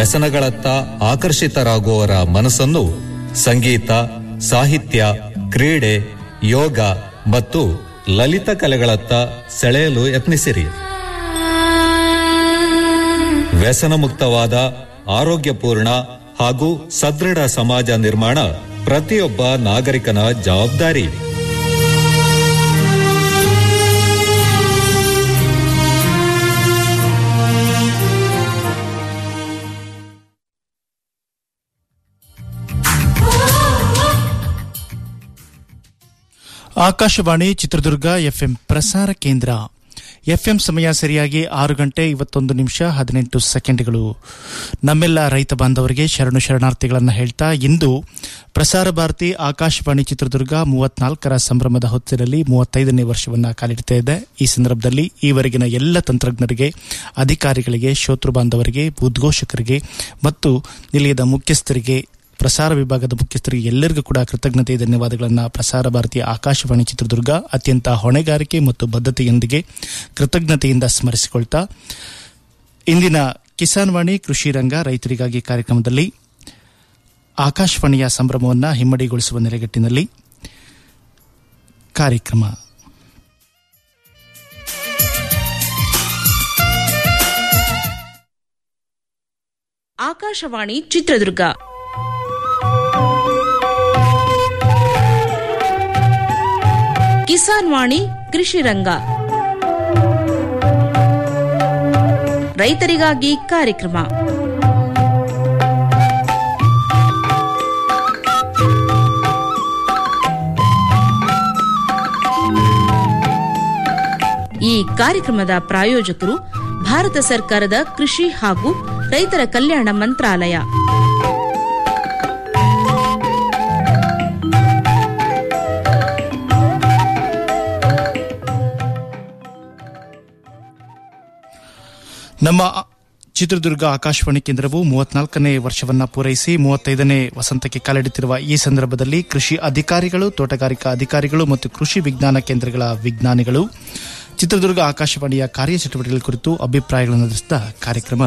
ವ್ಯಸನಗಳತ್ತ ಆಕರ್ಷಿತರಾಗುವವರ ಮನಸ್ಸನ್ನು ಸಂಗೀತ ಸಾಹಿತ್ಯ ಕ್ರೀಡೆ ಯೋಗ ಮತ್ತು ಲಲಿತ ಕಲೆಗಳತ್ತ ಸೆಳೆಯಲು ಯತ್ನಿಸಿರಿ ವ್ಯಸನ ಮುಕ್ತವಾದ ಆರೋಗ್ಯಪೂರ್ಣ ಹಾಗೂ ಸದೃಢ ಸಮಾಜ ನಿರ್ಮಾಣ ಪ್ರತಿಯೊಬ್ಬ ನಾಗರಿಕನ ಜವಾಬ್ದಾರಿ ಆಕಾಶವಾಣಿ ಚಿತ್ರದುರ್ಗ ಎಫ್ಎಂ ಪ್ರಸಾರ ಕೇಂದ್ರ ಎಫ್ಎಂ ಸಮಯ ಸರಿಯಾಗಿ ಆರು ಗಂಟೆ ಇವತ್ತೊಂದು ನಿಮಿಷ ಹದಿನೆಂಟು ಸೆಕೆಂಡ್ಗಳು ನಮ್ಮೆಲ್ಲ ರೈತ ಬಾಂಧವರಿಗೆ ಶರಣು ಶರಣಾರ್ಥಿಗಳನ್ನು ಹೇಳ್ತಾ ಇಂದು ಪ್ರಸಾರ ಭಾರತಿ ಆಕಾಶವಾಣಿ ಚಿತ್ರದುರ್ಗ ಮೂವತ್ನಾಲ್ಕರ ಸಂಭ್ರಮದ ಹೊತ್ತಿನಲ್ಲಿ ಮೂವತ್ತೈದನೇ ವರ್ಷವನ್ನ ಕಾಲಿಡ್ತಾ ಇದೆ ಈ ಸಂದರ್ಭದಲ್ಲಿ ಈವರೆಗಿನ ಎಲ್ಲ ತಂತ್ರಜ್ಞರಿಗೆ ಅಧಿಕಾರಿಗಳಿಗೆ ಶ್ರೋತೃ ಬಾಂಧವರಿಗೆ ಉದ್ಘೋಷಕರಿಗೆ ಮತ್ತು ನಿಲಯದ ಮುಖ್ಯಸ್ಥರಿಗೆ ಪ್ರಸಾರ ವಿಭಾಗದ ಮುಖ್ಯಸ್ಥರಿಗೆ ಎಲ್ಲರಿಗೂ ಕೂಡ ಕೃತಜ್ಞತೆ ಧನ್ಯವಾದಗಳನ್ನು ಪ್ರಸಾರ ಭಾರತೀಯ ಆಕಾಶವಾಣಿ ಚಿತ್ರದುರ್ಗ ಅತ್ಯಂತ ಹೊಣೆಗಾರಿಕೆ ಮತ್ತು ಬದ್ಧತೆಯೊಂದಿಗೆ ಕೃತಜ್ಞತೆಯಿಂದ ಸ್ಮರಿಸಿಕೊಳ್ತಾ ಇಂದಿನ ಕಿಸಾನ್ ವಾಣಿ ಕೃಷಿ ರಂಗ ರೈತರಿಗಾಗಿ ಕಾರ್ಯಕ್ರಮದಲ್ಲಿ ಆಕಾಶವಾಣಿಯ ಸಂಭ್ರಮವನ್ನು ಹಿಮ್ಮಡಿಗೊಳಿಸುವ ನೆಲೆಗಟ್ಟಿನಲ್ಲಿ ಕಾರ್ಯಕ್ರಮ ಆಕಾಶವಾಣಿ ಚಿತ್ರದುರ್ಗ ಕಿಸಾನ್ ವಾಣಿ ಕೃಷಿ ರಂಗ ರೈತರಿಗಾಗಿ ಕಾರ್ಯಕ್ರಮ ಈ ಕಾರ್ಯಕ್ರಮದ ಪ್ರಾಯೋಜಕರು ಭಾರತ ಸರ್ಕಾರದ ಕೃಷಿ ಹಾಗೂ ರೈತರ ಕಲ್ಯಾಣ ಮಂತ್ರಾಲಯ ನಮ್ಮ ಚಿತ್ರದುರ್ಗ ಆಕಾಶವಾಣಿ ಕೇಂದ್ರವು ಮೂವತ್ನಾಲ್ಕನೇ ವರ್ಷವನ್ನ ಪೂರೈಸಿ ಮೂವತ್ತೈದನೇ ವಸಂತಕ್ಕೆ ಕಾಲಿಡುತ್ತಿರುವ ಈ ಸಂದರ್ಭದಲ್ಲಿ ಕೃಷಿ ಅಧಿಕಾರಿಗಳು ತೋಟಗಾರಿಕಾ ಅಧಿಕಾರಿಗಳು ಮತ್ತು ಕೃಷಿ ವಿಜ್ಞಾನ ಕೇಂದ್ರಗಳ ವಿಜ್ಞಾನಿಗಳು ಚಿತ್ರದುರ್ಗ ಆಕಾಶವಾಣಿಯ ಕಾರ್ಯಚಟುವಟಿಕೆಗಳ ಕುರಿತು ಅಭಿಪ್ರಾಯಗಳನ್ನು ನಡೆಸಿದ ಕಾರ್ಯಕ್ರಮ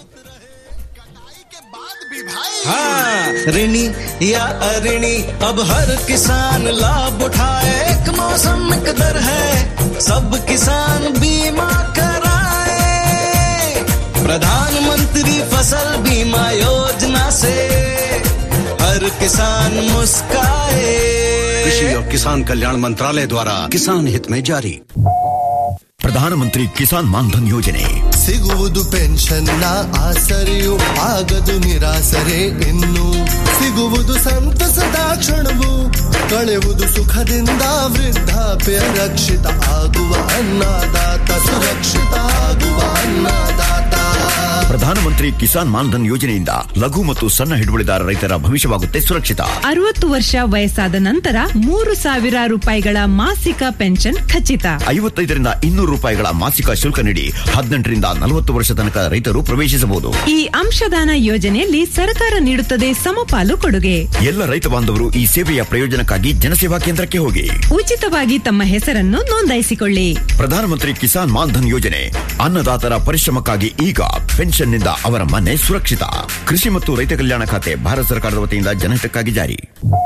हाँ ऋणी या अऋणी अब हर किसान लाभ उठाए एक मौसम एक दर है सब किसान बीमा कराए प्रधानमंत्री फसल बीमा योजना से हर किसान मुस्काए कृषि और किसान कल्याण मंत्रालय द्वारा किसान हित में जारी ಪ್ರಧಾನಮಂತ್ರಿ ಕಿಸಾನ್ ಮಾನ್ಧನ್ ಯೋಜನೆ ಸಿಗುವುದು ಪೆನ್ಷನ್ನ ಆಸರೆಯು ಆಗದು ನಿರಾಸರೆ ಇನ್ನು ಸಿಗುವುದು ಸಂತಸದ ಕ್ಷಣವು ಕಳೆಯುವುದು ಸುಖದಿಂದ ವೃದ್ಧಾಪ್ಯ ರಕ್ಷಿತ ಆಗುವ ಅನ್ನದಾತ ಸುರಕ್ಷಿತ ಆಗುವ ಅನ್ನದಾತ ಪ್ರಧಾನಮಂತ್ರಿ ಕಿಸಾನ್ ಮಾನ್ಧನ್ ಯೋಜನೆಯಿಂದ ಲಘು ಮತ್ತು ಸಣ್ಣ ಹಿಡುವಳಿದಾರ ರೈತರ ಭವಿಷ್ಯವಾಗುತ್ತೆ ಸುರಕ್ಷಿತ ಅರವತ್ತು ವರ್ಷ ವಯಸ್ಸಾದ ನಂತರ ಮೂರು ಸಾವಿರ ರೂಪಾಯಿಗಳ ಮಾಸಿಕ ಪೆನ್ಷನ್ ಖಚಿತ ಐವತ್ತೈದರಿಂದ ಇನ್ನೂರು ರೂಪಾಯಿಗಳ ಮಾಸಿಕ ಶುಲ್ಕ ನೀಡಿ ಹದಿನೆಂಟರಿಂದ ನಲವತ್ತು ವರ್ಷ ತನಕ ರೈತರು ಪ್ರವೇಶಿಸಬಹುದು ಈ ಅಂಶದಾನ ಯೋಜನೆಯಲ್ಲಿ ಸರ್ಕಾರ ನೀಡುತ್ತದೆ ಸಮಪಾಲು ಕೊಡುಗೆ ಎಲ್ಲ ರೈತ ಬಾಂಧವರು ಈ ಸೇವೆಯ ಪ್ರಯೋಜನಕ್ಕಾಗಿ ಜನಸೇವಾ ಕೇಂದ್ರಕ್ಕೆ ಹೋಗಿ ಉಚಿತವಾಗಿ ತಮ್ಮ ಹೆಸರನ್ನು ನೋಂದಾಯಿಸಿಕೊಳ್ಳಿ ಪ್ರಧಾನಮಂತ್ರಿ ಕಿಸಾನ್ ಮಾನ್ಧನ್ ಯೋಜನೆ ಅನ್ನದಾತರ ಪರಿಶ್ರಮಕ್ಕಾಗಿ ಈಗ ಪೆನ್ಷನ್ನಿಂದ ಅವರ ಮನೆ ಸುರಕ್ಷಿತ ಕೃಷಿ ಮತ್ತು ರೈತ ಕಲ್ಯಾಣ ಖಾತೆ ಭಾರತ ಸರ್ಕಾರದ ವತಿಯಿಂದ ಜನಹಿತಕ್ಕಾಗಿ ಜಾರಿ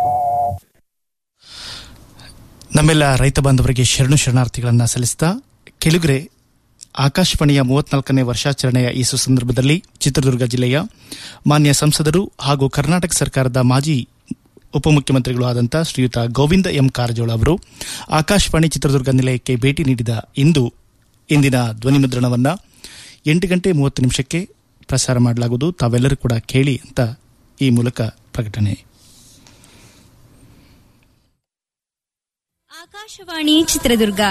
ನಮ್ಮೆಲ್ಲ ರೈತ ಬಾಂಧವರಿಗೆ ಶರಣು ಶರಣಾರ್ಥಿಗಳನ್ನು ಸಲ್ಲಿಸಿದ ಕೆಳುಗರೆ ಆಕಾಶವಾಣಿಯ ಮೂವತ್ನಾಲ್ಕನೇ ವರ್ಷಾಚರಣೆಯ ಈ ಸುಸಂದರ್ಭದಲ್ಲಿ ಚಿತ್ರದುರ್ಗ ಜಿಲ್ಲೆಯ ಮಾನ್ಯ ಸಂಸದರು ಹಾಗೂ ಕರ್ನಾಟಕ ಸರ್ಕಾರದ ಮಾಜಿ ಉಪಮುಖ್ಯಮಂತ್ರಿಗಳು ಆದಂಥ ಶ್ರೀಯುತ ಗೋವಿಂದ ಎಂ ಕಾರಜೋಳ ಅವರು ಆಕಾಶವಾಣಿ ಚಿತ್ರದುರ್ಗ ನಿಲಯಕ್ಕೆ ಭೇಟಿ ನೀಡಿದ ಇಂದು ಇಂದಿನ ಧ್ವನಿಮುದ್ರಣವನ್ನು ಎಂಟು ಗಂಟೆ ಮೂವತ್ತು ನಿಮಿಷಕ್ಕೆ ಪ್ರಸಾರ ಮಾಡಲಾಗುವುದು ತಾವೆಲ್ಲರೂ ಕೂಡ ಕೇಳಿ ಅಂತ ಈ ಮೂಲಕ ಪ್ರಕಟಣೆ ಆಕಾಶವಾಣಿ ಚಿತ್ರದುರ್ಗ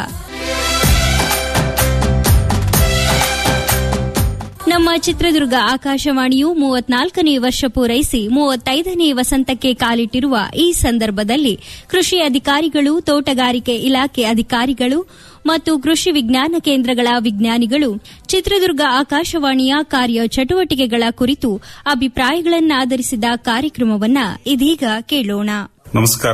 ನಮ್ಮ ಚಿತ್ರದುರ್ಗ ಆಕಾಶವಾಣಿಯು ಮೂವತ್ನಾಲ್ಕನೇ ವರ್ಷ ಪೂರೈಸಿ ಮೂವತ್ತೈದನೇ ವಸಂತಕ್ಕೆ ಕಾಲಿಟ್ಟಿರುವ ಈ ಸಂದರ್ಭದಲ್ಲಿ ಕೃಷಿ ಅಧಿಕಾರಿಗಳು ತೋಟಗಾರಿಕೆ ಇಲಾಖೆ ಅಧಿಕಾರಿಗಳು ಮತ್ತು ಕೃಷಿ ವಿಜ್ಞಾನ ಕೇಂದ್ರಗಳ ವಿಜ್ಞಾನಿಗಳು ಚಿತ್ರದುರ್ಗ ಆಕಾಶವಾಣಿಯ ಕಾರ್ಯ ಚಟುವಟಿಕೆಗಳ ಕುರಿತು ಅಭಿಪ್ರಾಯಗಳನ್ನಾಧರಿಸಿದ ಕಾರ್ಯಕ್ರಮವನ್ನ ಇದೀಗ ಕೇಳೋಣ ನಮಸ್ಕಾರ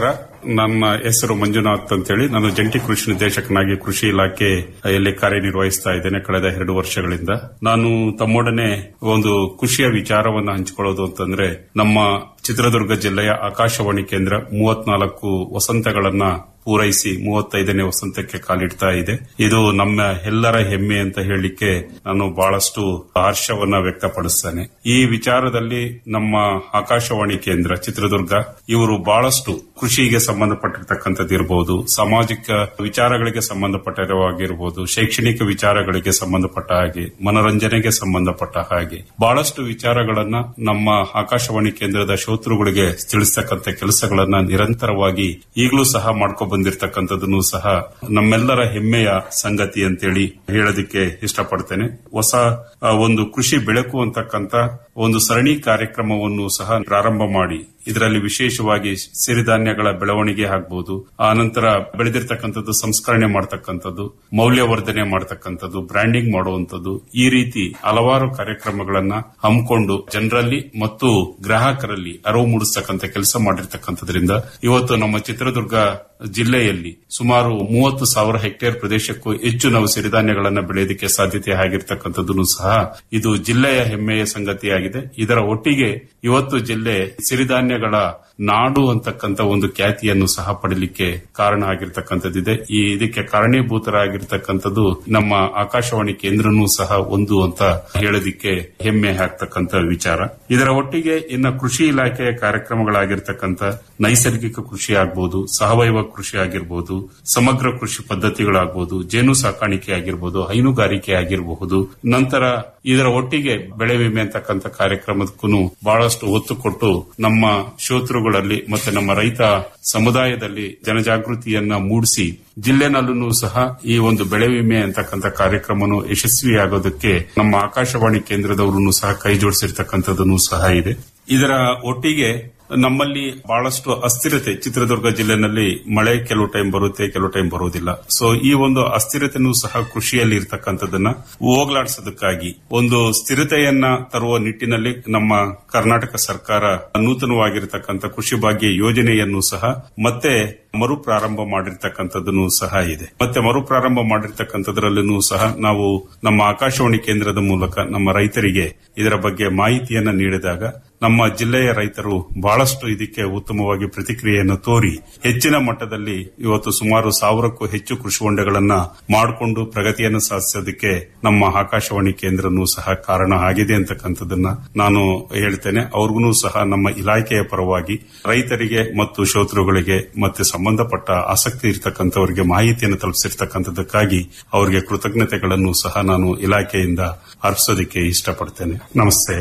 ನನ್ನ ಹೆಸರು ಮಂಜುನಾಥ್ ಅಂತೇಳಿ ನಾನು ಜಂಟಿ ಕೃಷಿ ನಿರ್ದೇಶಕನಾಗಿ ಕೃಷಿ ಇಲಾಖೆಯಲ್ಲಿ ಕಾರ್ಯನಿರ್ವಹಿಸ್ತಾ ಇದ್ದೇನೆ ಕಳೆದ ಎರಡು ವರ್ಷಗಳಿಂದ ನಾನು ತಮ್ಮೊಡನೆ ಒಂದು ಖುಷಿಯ ವಿಚಾರವನ್ನು ಹಂಚಿಕೊಳ್ಳೋದು ಅಂತಂದ್ರೆ ನಮ್ಮ ಚಿತ್ರದುರ್ಗ ಜಿಲ್ಲೆಯ ಆಕಾಶವಾಣಿ ಕೇಂದ್ರ ಮೂವತ್ನಾಲ್ಕು ವಸಂತಗಳನ್ನ ಪೂರೈಸಿ ಮೂವತ್ತೈದನೇ ವಸಂತಕ್ಕೆ ಕಾಲಿಡ್ತಾ ಇದೆ ಇದು ನಮ್ಮ ಎಲ್ಲರ ಹೆಮ್ಮೆ ಅಂತ ಹೇಳಲಿಕ್ಕೆ ನಾನು ಬಹಳಷ್ಟು ಹರ್ಷವನ್ನ ವ್ಯಕ್ತಪಡಿಸ್ತೇನೆ ಈ ವಿಚಾರದಲ್ಲಿ ನಮ್ಮ ಆಕಾಶವಾಣಿ ಕೇಂದ್ರ ಚಿತ್ರದುರ್ಗ ಇವರು ಬಹಳಷ್ಟು ಕೃಷಿಗೆ ಸಂಬಂಧಪಟ್ಟಿರ್ತಕ್ಕಂಥದ್ದು ಇರಬಹುದು ಸಾಮಾಜಿಕ ವಿಚಾರಗಳಿಗೆ ಸಂಬಂಧಪಟ್ಟಿರುವಾಗಿರಬಹುದು ಶೈಕ್ಷಣಿಕ ವಿಚಾರಗಳಿಗೆ ಸಂಬಂಧಪಟ್ಟ ಹಾಗೆ ಮನೋರಂಜನೆಗೆ ಸಂಬಂಧಪಟ್ಟ ಹಾಗೆ ಬಹಳಷ್ಟು ವಿಚಾರಗಳನ್ನ ನಮ್ಮ ಆಕಾಶವಾಣಿ ಕೇಂದ್ರದ ಶ್ರೋತೃಗಳಿಗೆ ತಿಳಿಸ್ತಕ್ಕಂಥ ಕೆಲಸಗಳನ್ನ ನಿರಂತರವಾಗಿ ಈಗಲೂ ಸಹ ಮಾಡ್ಕೊ ಬಂದಿರತಕ್ಕಂಥದ್ದನ್ನು ಸಹ ನಮ್ಮೆಲ್ಲರ ಹೆಮ್ಮೆಯ ಸಂಗತಿ ಅಂತೇಳಿ ಹೇಳೋದಕ್ಕೆ ಇಷ್ಟಪಡ್ತೇನೆ ಹೊಸ ಆ, ಒಂದು ಕೃಷಿ ಬೆಳಕು ಅಂತಕ್ಕಂಥ ಒಂದು ಸರಣಿ ಕಾರ್ಯಕ್ರಮವನ್ನು ಸಹ ಪ್ರಾರಂಭ ಮಾಡಿ ಇದರಲ್ಲಿ ವಿಶೇಷವಾಗಿ ಸಿರಿಧಾನ್ಯಗಳ ಬೆಳವಣಿಗೆ ಆಗ್ಬಹುದು ಆ ನಂತರ ಬೆಳೆದಿರ್ತಕ್ಕಂಥದ್ದು ಸಂಸ್ಕರಣೆ ಮಾಡತಕ್ಕಂಥದ್ದು ಮೌಲ್ಯವರ್ಧನೆ ಮಾಡತಕ್ಕಂಥದ್ದು ಬ್ರ್ಯಾಂಡಿಂಗ್ ಮಾಡುವಂಥದ್ದು ಈ ರೀತಿ ಹಲವಾರು ಕಾರ್ಯಕ್ರಮಗಳನ್ನ ಹಮ್ಮಿಕೊಂಡು ಜನರಲ್ಲಿ ಮತ್ತು ಗ್ರಾಹಕರಲ್ಲಿ ಅರಿವು ಮೂಡಿಸ್ತಕ್ಕಂಥ ಕೆಲಸ ಮಾಡಿರ್ತಕ್ಕಂಥದ್ರಿಂದ ಇವತ್ತು ನಮ್ಮ ಚಿತ್ರದುರ್ಗ ಜಿಲ್ಲೆಯಲ್ಲಿ ಸುಮಾರು ಮೂವತ್ತು ಸಾವಿರ ಹೆಕ್ಟೇರ್ ಪ್ರದೇಶಕ್ಕೂ ಹೆಚ್ಚು ನಾವು ಸಿರಿಧಾನ್ಯಗಳನ್ನ ಬೆಳೆಯೋದಕ್ಕೆ ಸಾಧ್ಯತೆ ಆಗಿರ್ತಕ್ಕಂಥದ್ದನ್ನು ಸಹ ಇದು ಜಿಲ್ಲೆಯ ಹೆಮ್ಮೆಯ ಸಂಗತಿಯಾಗಿದೆ ಇದರ ಒಟ್ಟಿಗೆ ಇವತ್ತು ಜಿಲ್ಲೆ ಸಿರಿಧಾನ್ಯಗಳ ನಾಡು ಅಂತಕ್ಕಂಥ ಒಂದು ಖ್ಯಾತಿಯನ್ನು ಸಹ ಪಡಲಿಕ್ಕೆ ಕಾರಣ ಆಗಿರ್ತಕ್ಕಂಥದ್ದಿದೆ ಈ ಇದಕ್ಕೆ ಕಾರಣೀಭೂತರಾಗಿರ್ತಕ್ಕಂಥದ್ದು ನಮ್ಮ ಆಕಾಶವಾಣಿ ಕೇಂದ್ರನೂ ಸಹ ಒಂದು ಅಂತ ಹೇಳೋದಿಕ್ಕೆ ಹೆಮ್ಮೆ ಆಗ್ತಕ್ಕಂಥ ವಿಚಾರ ಇದರ ಒಟ್ಟಿಗೆ ಇನ್ನು ಕೃಷಿ ಇಲಾಖೆಯ ಕಾರ್ಯಕ್ರಮಗಳಾಗಿರ್ತಕ್ಕಂಥ ನೈಸರ್ಗಿಕ ಕೃಷಿ ಆಗ್ಬಹುದು ಸಾವಯವ ಕೃಷಿ ಆಗಿರಬಹುದು ಸಮಗ್ರ ಕೃಷಿ ಪದ್ಧತಿಗಳಾಗಬಹುದು ಜೇನು ಸಾಕಾಣಿಕೆ ಆಗಿರಬಹುದು ಹೈನುಗಾರಿಕೆ ಆಗಿರಬಹುದು ನಂತರ ಇದರ ಒಟ್ಟಿಗೆ ಬೆಳೆ ವಿಮೆ ಅಂತಕ್ಕಂಥ ಕಾರ್ಯಕ್ರಮಕ್ಕೂ ಬಹಳಷ್ಟು ಒತ್ತು ಕೊಟ್ಟು ನಮ್ಮ ಶ್ರೋತೃಗಳಲ್ಲಿ ಮತ್ತೆ ನಮ್ಮ ರೈತ ಸಮುದಾಯದಲ್ಲಿ ಜನಜಾಗೃತಿಯನ್ನ ಮೂಡಿಸಿ ಜಿಲ್ಲೆನಲ್ಲೂ ಸಹ ಈ ಒಂದು ಬೆಳೆ ವಿಮೆ ಅಂತಕ್ಕಂಥ ಕಾರ್ಯಕ್ರಮನು ಯಶಸ್ವಿಯಾಗೋದಕ್ಕೆ ನಮ್ಮ ಆಕಾಶವಾಣಿ ಕೇಂದ್ರದವರನ್ನು ಸಹ ಕೈ ಜೋಡಿಸಿರ್ತಕ್ಕಂಥದ್ದನ್ನು ಸಹ ಇದೆ ಇದರ ಒಟ್ಟಿಗೆ ನಮ್ಮಲ್ಲಿ ಬಹಳಷ್ಟು ಅಸ್ಥಿರತೆ ಚಿತ್ರದುರ್ಗ ಜಿಲ್ಲೆನಲ್ಲಿ ಮಳೆ ಕೆಲವು ಟೈಮ್ ಬರುತ್ತೆ ಕೆಲವು ಟೈಮ್ ಬರುವುದಿಲ್ಲ ಸೊ ಈ ಒಂದು ಅಸ್ಥಿರತೆನೂ ಸಹ ಕೃಷಿಯಲ್ಲಿ ಇರ್ತಕ್ಕಂಥದ್ದನ್ನ ಹೋಗ್ಲಾಡಿಸೋದಕ್ಕಾಗಿ ಒಂದು ಸ್ಥಿರತೆಯನ್ನ ತರುವ ನಿಟ್ಟಿನಲ್ಲಿ ನಮ್ಮ ಕರ್ನಾಟಕ ಸರ್ಕಾರ ನೂತನವಾಗಿರತಕ್ಕಂಥ ಕೃಷಿ ಭಾಗ್ಯ ಯೋಜನೆಯನ್ನು ಸಹ ಮತ್ತೆ ಮರುಪ್ರಾರಂಭ ಮಾಡಿರ್ತಕ್ಕಂಥದ್ದನ್ನು ಸಹ ಇದೆ ಮತ್ತೆ ಮರುಪ್ರಾರಂಭ ಮಾಡಿರ್ತಕ್ಕಂಥದ್ರಲ್ಲೂ ಸಹ ನಾವು ನಮ್ಮ ಆಕಾಶವಾಣಿ ಕೇಂದ್ರದ ಮೂಲಕ ನಮ್ಮ ರೈತರಿಗೆ ಇದರ ಬಗ್ಗೆ ಮಾಹಿತಿಯನ್ನ ನೀಡಿದಾಗ ನಮ್ಮ ಜಿಲ್ಲೆಯ ರೈತರು ಬಹಳಷ್ಟು ಇದಕ್ಕೆ ಉತ್ತಮವಾಗಿ ಪ್ರತಿಕ್ರಿಯೆಯನ್ನು ತೋರಿ ಹೆಚ್ಚಿನ ಮಟ್ಟದಲ್ಲಿ ಇವತ್ತು ಸುಮಾರು ಸಾವಿರಕ್ಕೂ ಹೆಚ್ಚು ಕೃಷಿ ಹೊಂಡಗಳನ್ನ ಮಾಡಿಕೊಂಡು ಪ್ರಗತಿಯನ್ನು ಸಾಧಿಸೋದಕ್ಕೆ ನಮ್ಮ ಆಕಾಶವಾಣಿ ಕೇಂದ್ರನೂ ಸಹ ಕಾರಣ ಆಗಿದೆ ಅಂತಕ್ಕಂಥದ್ದನ್ನ ನಾನು ಹೇಳ್ತೇನೆ ಅವ್ರಿಗೂ ಸಹ ನಮ್ಮ ಇಲಾಖೆಯ ಪರವಾಗಿ ರೈತರಿಗೆ ಮತ್ತು ಶ್ರೋತೃಗಳಿಗೆ ಮತ್ತೆ ಸಂಬಂಧಪಟ್ಟ ಆಸಕ್ತಿ ಇರತಕ್ಕಂಥವರಿಗೆ ಮಾಹಿತಿಯನ್ನು ತಲುಪಿಸಿರ್ತಕ್ಕಂಥದ್ದಕ್ಕಾಗಿ ಅವರಿಗೆ ಕೃತಜ್ಞತೆಗಳನ್ನು ಸಹ ನಾನು ಇಲಾಖೆಯಿಂದ ಅರ್ಪಿಸೋದಕ್ಕೆ ಇಷ್ಟಪಡ್ತೇನೆ ನಮಸ್ತೆ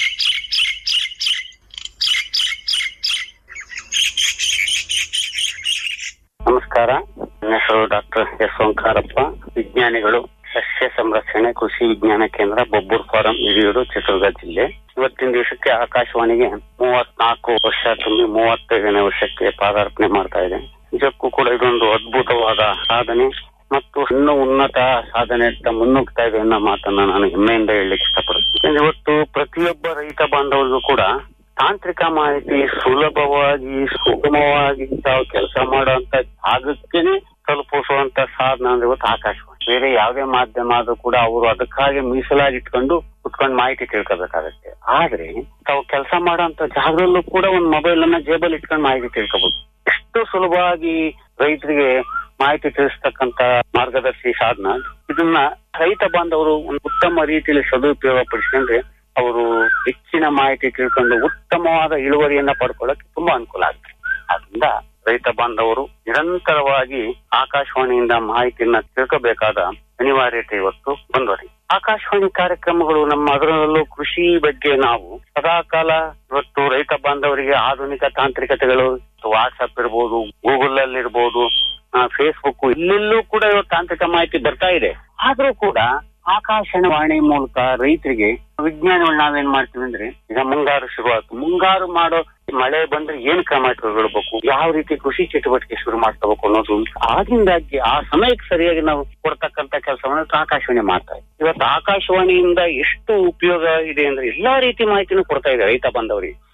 ನಮಸ್ಕಾರ ನನ್ನ ಹೆಸರು ಡಾಕ್ಟರ್ ಎಸ್ ಓಂಕಾರಪ್ಪ ವಿಜ್ಞಾನಿಗಳು ಸಸ್ಯ ಸಂರಕ್ಷಣೆ ಕೃಷಿ ವಿಜ್ಞಾನ ಕೇಂದ್ರ ಬೊಬ್ಬೂರ್ ಫಾರಂ ಹಿರಿಯೂರು ಚಿತ್ರದುರ್ಗ ಜಿಲ್ಲೆ ಇವತ್ತಿನ ದಿವಸಕ್ಕೆ ಆಕಾಶವಾಣಿಗೆ ಮೂವತ್ನಾಲ್ಕು ವರ್ಷ ತುಂಬಿ ಮೂವತ್ತೈದನೇ ವರ್ಷಕ್ಕೆ ಪಾದಾರ್ಪಣೆ ಮಾಡ್ತಾ ಇದೆ ನಿಜಕ್ಕೂ ಕೂಡ ಇದೊಂದು ಅದ್ಭುತವಾದ ಸಾಧನೆ ಮತ್ತು ಇನ್ನೂ ಉನ್ನತ ಸಾಧನೆ ಮುನ್ನುಗ್ತಾ ಇದೆ ಅನ್ನೋ ಮಾತನ್ನ ನಾನು ಹೆಮ್ಮೆಯಿಂದ ಹೇಳಲಿಕ್ಕೆ ಇಷ್ಟಪಡ್ತೀನಿ ಇವತ್ತು ಪ್ರತಿಯೊಬ್ಬ ರೈತ ಬಾಂಧವರಿಗೂ ಕೂಡ ತಾಂತ್ರಿಕ ಮಾಹಿತಿ ಸುಲಭವಾಗಿ ಸುಗಮವಾಗಿ ತಾವು ಕೆಲಸ ಮಾಡುವಂತ ಜಾಗಕ್ಕೇನೆ ತಲುಪಿಸುವಂತ ಸಾಧನ ಅಂದ್ರೆ ಇವತ್ತು ಆಕಾಶವಾಣಿ ಬೇರೆ ಯಾವುದೇ ಮಾಧ್ಯಮ ಆದ್ರೂ ಕೂಡ ಅವರು ಅದಕ್ಕಾಗಿ ಮೀಸಲಾಗಿ ಇಟ್ಕೊಂಡು ಕುತ್ಕೊಂಡು ಮಾಹಿತಿ ತಿಳ್ಕೋಬೇಕಾಗತ್ತೆ ಆದ್ರೆ ತಾವು ಕೆಲಸ ಮಾಡುವಂತ ಜಾಗದಲ್ಲೂ ಕೂಡ ಒಂದು ಮೊಬೈಲ್ ಅನ್ನ ಜೇಬಲ್ಲಿ ಇಟ್ಕೊಂಡು ಮಾಹಿತಿ ತಿಳ್ಕೋಬಹುದು ಎಷ್ಟು ಸುಲಭವಾಗಿ ರೈತರಿಗೆ ಮಾಹಿತಿ ತಿಳಿಸ್ತಕ್ಕಂತ ಮಾರ್ಗದರ್ಶಿ ಸಾಧನ ಇದನ್ನ ರೈತ ಬಾಂಧವರು ಒಂದು ಉತ್ತಮ ರೀತಿಯಲ್ಲಿ ಸದುಪಯೋಗ ಪಡಿಸಿದ್ರೆ ಅವರು ಹೆಚ್ಚಿನ ಮಾಹಿತಿ ತಿಳ್ಕೊಂಡು ಉತ್ತಮವಾದ ಇಳುವರಿಯನ್ನ ಪಡ್ಕೊಳ್ಳಕ್ಕೆ ತುಂಬಾ ಅನುಕೂಲ ಆಗುತ್ತೆ ಆದ್ರಿಂದ ರೈತ ಬಾಂಧವರು ನಿರಂತರವಾಗಿ ಆಕಾಶವಾಣಿಯಿಂದ ಮಾಹಿತಿಯನ್ನ ತಿಳ್ಕೋಬೇಕಾದ ಅನಿವಾರ್ಯತೆ ಇವತ್ತು ಬಂದವರಿ ಆಕಾಶವಾಣಿ ಕಾರ್ಯಕ್ರಮಗಳು ನಮ್ಮ ಅದರಲ್ಲೂ ಕೃಷಿ ಬಗ್ಗೆ ನಾವು ಸದಾಕಾಲ ಇವತ್ತು ರೈತ ಬಾಂಧವರಿಗೆ ಆಧುನಿಕ ತಾಂತ್ರಿಕತೆಗಳು ವಾಟ್ಸ್ಆಪ್ ಇರ್ಬೋದು ಗೂಗಲ್ ಅಲ್ಲಿ ಇರ್ಬೋದು ಫೇಸ್ಬುಕ್ ಇಲ್ಲೆಲ್ಲೂ ಕೂಡ ಇವತ್ತು ತಾಂತ್ರಿಕ ಮಾಹಿತಿ ಬರ್ತಾ ಇದೆ ಆದ್ರೂ ಕೂಡ ಆಕಾಶವಾಣಿ ಮೂಲಕ ರೈತರಿಗೆ ವಿಜ್ಞಾನಿಗಳು ನಾವೇನ್ ಮಾಡ್ತೀವಿ ಅಂದ್ರೆ ಈಗ ಮುಂಗಾರು ಶುರುವಾಯ್ತು ಮುಂಗಾರು ಮಾಡೋ ಮಳೆ ಬಂದ್ರೆ ಏನ್ ಕ್ರಮ ಕೈಗೊಳ್ಬೇಕು ಯಾವ ರೀತಿ ಕೃಷಿ ಚಟುವಟಿಕೆ ಶುರು ಮಾಡ್ಕೋಬೇಕು ಅನ್ನೋದು ಆಗಿಂದಾಗಿ ಆ ಸಮಯಕ್ಕೆ ಸರಿಯಾಗಿ ನಾವು ಕೊಡ್ತಕ್ಕಂತ ಕೆಲಸವನ್ನು ಆಕಾಶವಾಣಿ ಮಾಡ್ತಾ ಇದೆ ಇವತ್ತು ಆಕಾಶವಾಣಿಯಿಂದ ಎಷ್ಟು ಉಪಯೋಗ ಇದೆ ಅಂದ್ರೆ ಎಲ್ಲಾ ರೀತಿ ಮಾಹಿತಿನೂ ಕೊಡ್ತಾ ಇದೆ ರೈತ ಬಂದವರಿಗೆ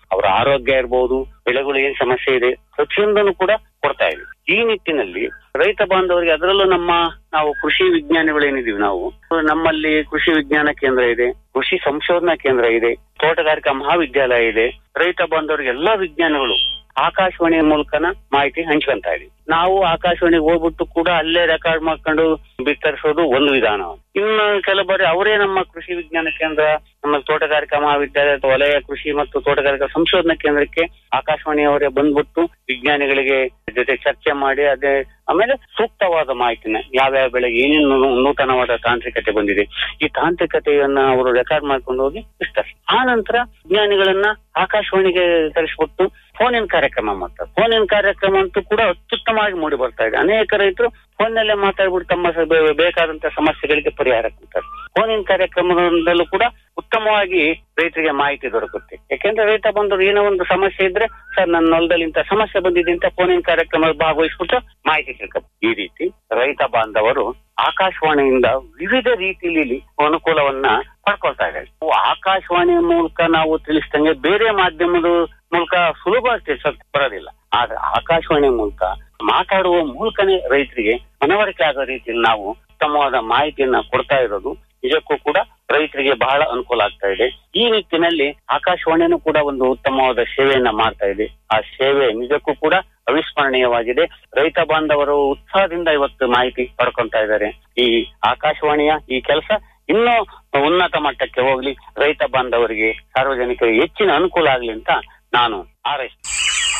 ಅವರ ಆರೋಗ್ಯ ಇರಬಹುದು ಬೆಳೆಗಳು ಏನ್ ಸಮಸ್ಯೆ ಇದೆ ಪ್ರತಿಯೊಂದನ್ನು ಕೂಡ ಕೊಡ್ತಾ ಇದೆ ಈ ನಿಟ್ಟಿನಲ್ಲಿ ರೈತ ಬಾಂಧವರಿಗೆ ಅದರಲ್ಲೂ ನಮ್ಮ ನಾವು ಕೃಷಿ ವಿಜ್ಞಾನಿಗಳೇನಿದೀವಿ ನಾವು ನಮ್ಮಲ್ಲಿ ಕೃಷಿ ವಿಜ್ಞಾನ ಕೇಂದ್ರ ಇದೆ ಕೃಷಿ ಸಂಶೋಧನಾ ಕೇಂದ್ರ ಇದೆ ತೋಟಗಾರಿಕಾ ಮಹಾವಿದ್ಯಾಲಯ ಇದೆ ರೈತ ಬಾಂಧವರಿಗೆ ಎಲ್ಲಾ ವಿಜ್ಞಾನಿಗಳು ಆಕಾಶವಾಣಿಯ ಮೂಲಕನ ಮಾಹಿತಿ ಹಂಚ್ಕೊಂತಾ ಇದೀವಿ ನಾವು ಆಕಾಶವಾಣಿಗೆ ಹೋಗ್ಬಿಟ್ಟು ಕೂಡ ಅಲ್ಲೇ ರೆಕಾರ್ಡ್ ಮಾಡ್ಕೊಂಡು ಬಿತ್ತರಿಸೋದು ಒಂದು ವಿಧಾನ ಇನ್ನು ಕೆಲವು ಬಾರಿ ಅವರೇ ನಮ್ಮ ಕೃಷಿ ವಿಜ್ಞಾನ ಕೇಂದ್ರ ನಮ್ಮ ತೋಟಗಾರಿಕಾ ಮಹಾವಿದ್ಯಾಲಯ ವಲಯ ಕೃಷಿ ಮತ್ತು ತೋಟಗಾರಿಕಾ ಸಂಶೋಧನಾ ಕೇಂದ್ರಕ್ಕೆ ಆಕಾಶವಾಣಿಯವರೇ ಬಂದ್ಬಿಟ್ಟು ವಿಜ್ಞಾನಿಗಳಿಗೆ ಜೊತೆ ಚರ್ಚೆ ಮಾಡಿ ಅದೇ ಆಮೇಲೆ ಸೂಕ್ತವಾದ ಮಾಹಿತಿನ ಯಾವ್ಯಾವ ಬೆಳೆಗೆ ಏನೇನು ನೂತನವಾದ ತಾಂತ್ರಿಕತೆ ಬಂದಿದೆ ಈ ತಾಂತ್ರಿಕತೆಯನ್ನ ಅವರು ರೆಕಾರ್ಡ್ ಮಾಡ್ಕೊಂಡು ಹೋಗಿ ಇರ್ತಾರೆ ಆ ನಂತರ ವಿಜ್ಞಾನಿಗಳನ್ನ ಆಕಾಶವಾಣಿಗೆ ತರಿಸ್ಬಿಟ್ಟು ಫೋನ್ ಇನ್ ಕಾರ್ಯಕ್ರಮ ಮಾಡ್ತಾರೆ ಫೋನ್ ಇನ್ ಕಾರ್ಯಕ್ರಮ ಅಂತೂ ಕೂಡ ಅತ್ಯುತ್ತಮವಾಗಿ ಮೂಡಿ ಬರ್ತಾ ಇದೆ ಅನೇಕ ರೈತರು ಫೋನ್ ನಲ್ಲೇ ಮಾತಾಡ್ಬಿಟ್ಟು ತಮ್ಮ ಸ- ಬೇ- ಬೇಕಾದಂತ ಸಮಸ್ಯೆಗಳಿಗೆ ಪರಿಹಾರ ಕೊಡ್ತಾರೆ ಫೋನ್ ಇನ್ ಕಾರ್ಯಕ್ರಮದಲ್ಲೂ ಕೂಡ ಉತ್ತಮವಾಗಿ ರೈತರಿಗೆ ಮಾಹಿತಿ ದೊರಕುತ್ತೆ ಯಾಕೆಂದ್ರೆ ರೈತ ಬಂದರು ಏನೋ ಒಂದು ಸಮಸ್ಯೆ ಇದ್ರೆ ಸರ್ ನನ್ನ ಹೊಲದಲ್ಲಿ ಇಂಥ ಸಮಸ್ಯೆ ಬಂದಿದೆ ಅಂತ ಫೋನ್ ಇನ್ ಕಾರ್ಯಕ್ರಮ ಭಾಗವಹಿಸ್ಬಿಟ್ಟು ಮಾಹಿತಿ ತಿಳ್ಕೊ ಈ ರೀತಿ ರೈತ ಬಾಂಧವರು ಆಕಾಶವಾಣಿಯಿಂದ ವಿವಿಧ ರೀತಿಯಲ್ಲಿ ಅನುಕೂಲವನ್ನ ಪಡ್ಕೊಳ್ತಾ ಇದ್ದಾರೆ ನಾವು ಆಕಾಶವಾಣಿಯ ಮೂಲಕ ನಾವು ತಿಳಿಸಿದಂಗೆ ಬೇರೆ ಮಾಧ್ಯಮದ ಮೂಲಕ ಸುಲಭ ತಿಳಿಸಕ್ ಬರೋದಿಲ್ಲ ಆದ್ರೆ ಆಕಾಶವಾಣಿಯ ಮೂಲಕ ಮಾತಾಡುವ ಮೂಲಕನೇ ರೈತರಿಗೆ ಮನವರಿಕೆ ಆಗೋ ರೀತಿಯಲ್ಲಿ ನಾವು ಉತ್ತಮವಾದ ಮಾಹಿತಿಯನ್ನ ಕೊಡ್ತಾ ಇರೋದು ನಿಜಕ್ಕೂ ಕೂಡ ರೈತರಿಗೆ ಬಹಳ ಅನುಕೂಲ ಆಗ್ತಾ ಇದೆ ಈ ನಿಟ್ಟಿನಲ್ಲಿ ಆಕಾಶವಾಣಿನೂ ಕೂಡ ಒಂದು ಉತ್ತಮವಾದ ಸೇವೆಯನ್ನ ಮಾಡ್ತಾ ಇದೆ ಆ ಸೇವೆ ನಿಜಕ್ಕೂ ಕೂಡ ಅವಿಸ್ಮರಣೀಯವಾಗಿದೆ ರೈತ ಬಾಂಧವರು ಉತ್ಸಾಹದಿಂದ ಇವತ್ತು ಮಾಹಿತಿ ಪಡ್ಕೊಂತಾ ಇದ್ದಾರೆ ಈ ಆಕಾಶವಾಣಿಯ ಈ ಕೆಲಸ ಇನ್ನೂ ಉನ್ನತ ಮಟ್ಟಕ್ಕೆ ಹೋಗ್ಲಿ ರೈತ ಬಾಂಧವರಿಗೆ ಸಾರ್ವಜನಿಕರಿಗೆ ಹೆಚ್ಚಿನ ಅನುಕೂಲ ಆಗ್ಲಿ ಅಂತ ನಾನು ಹಾರೈಸ್ತೇನೆ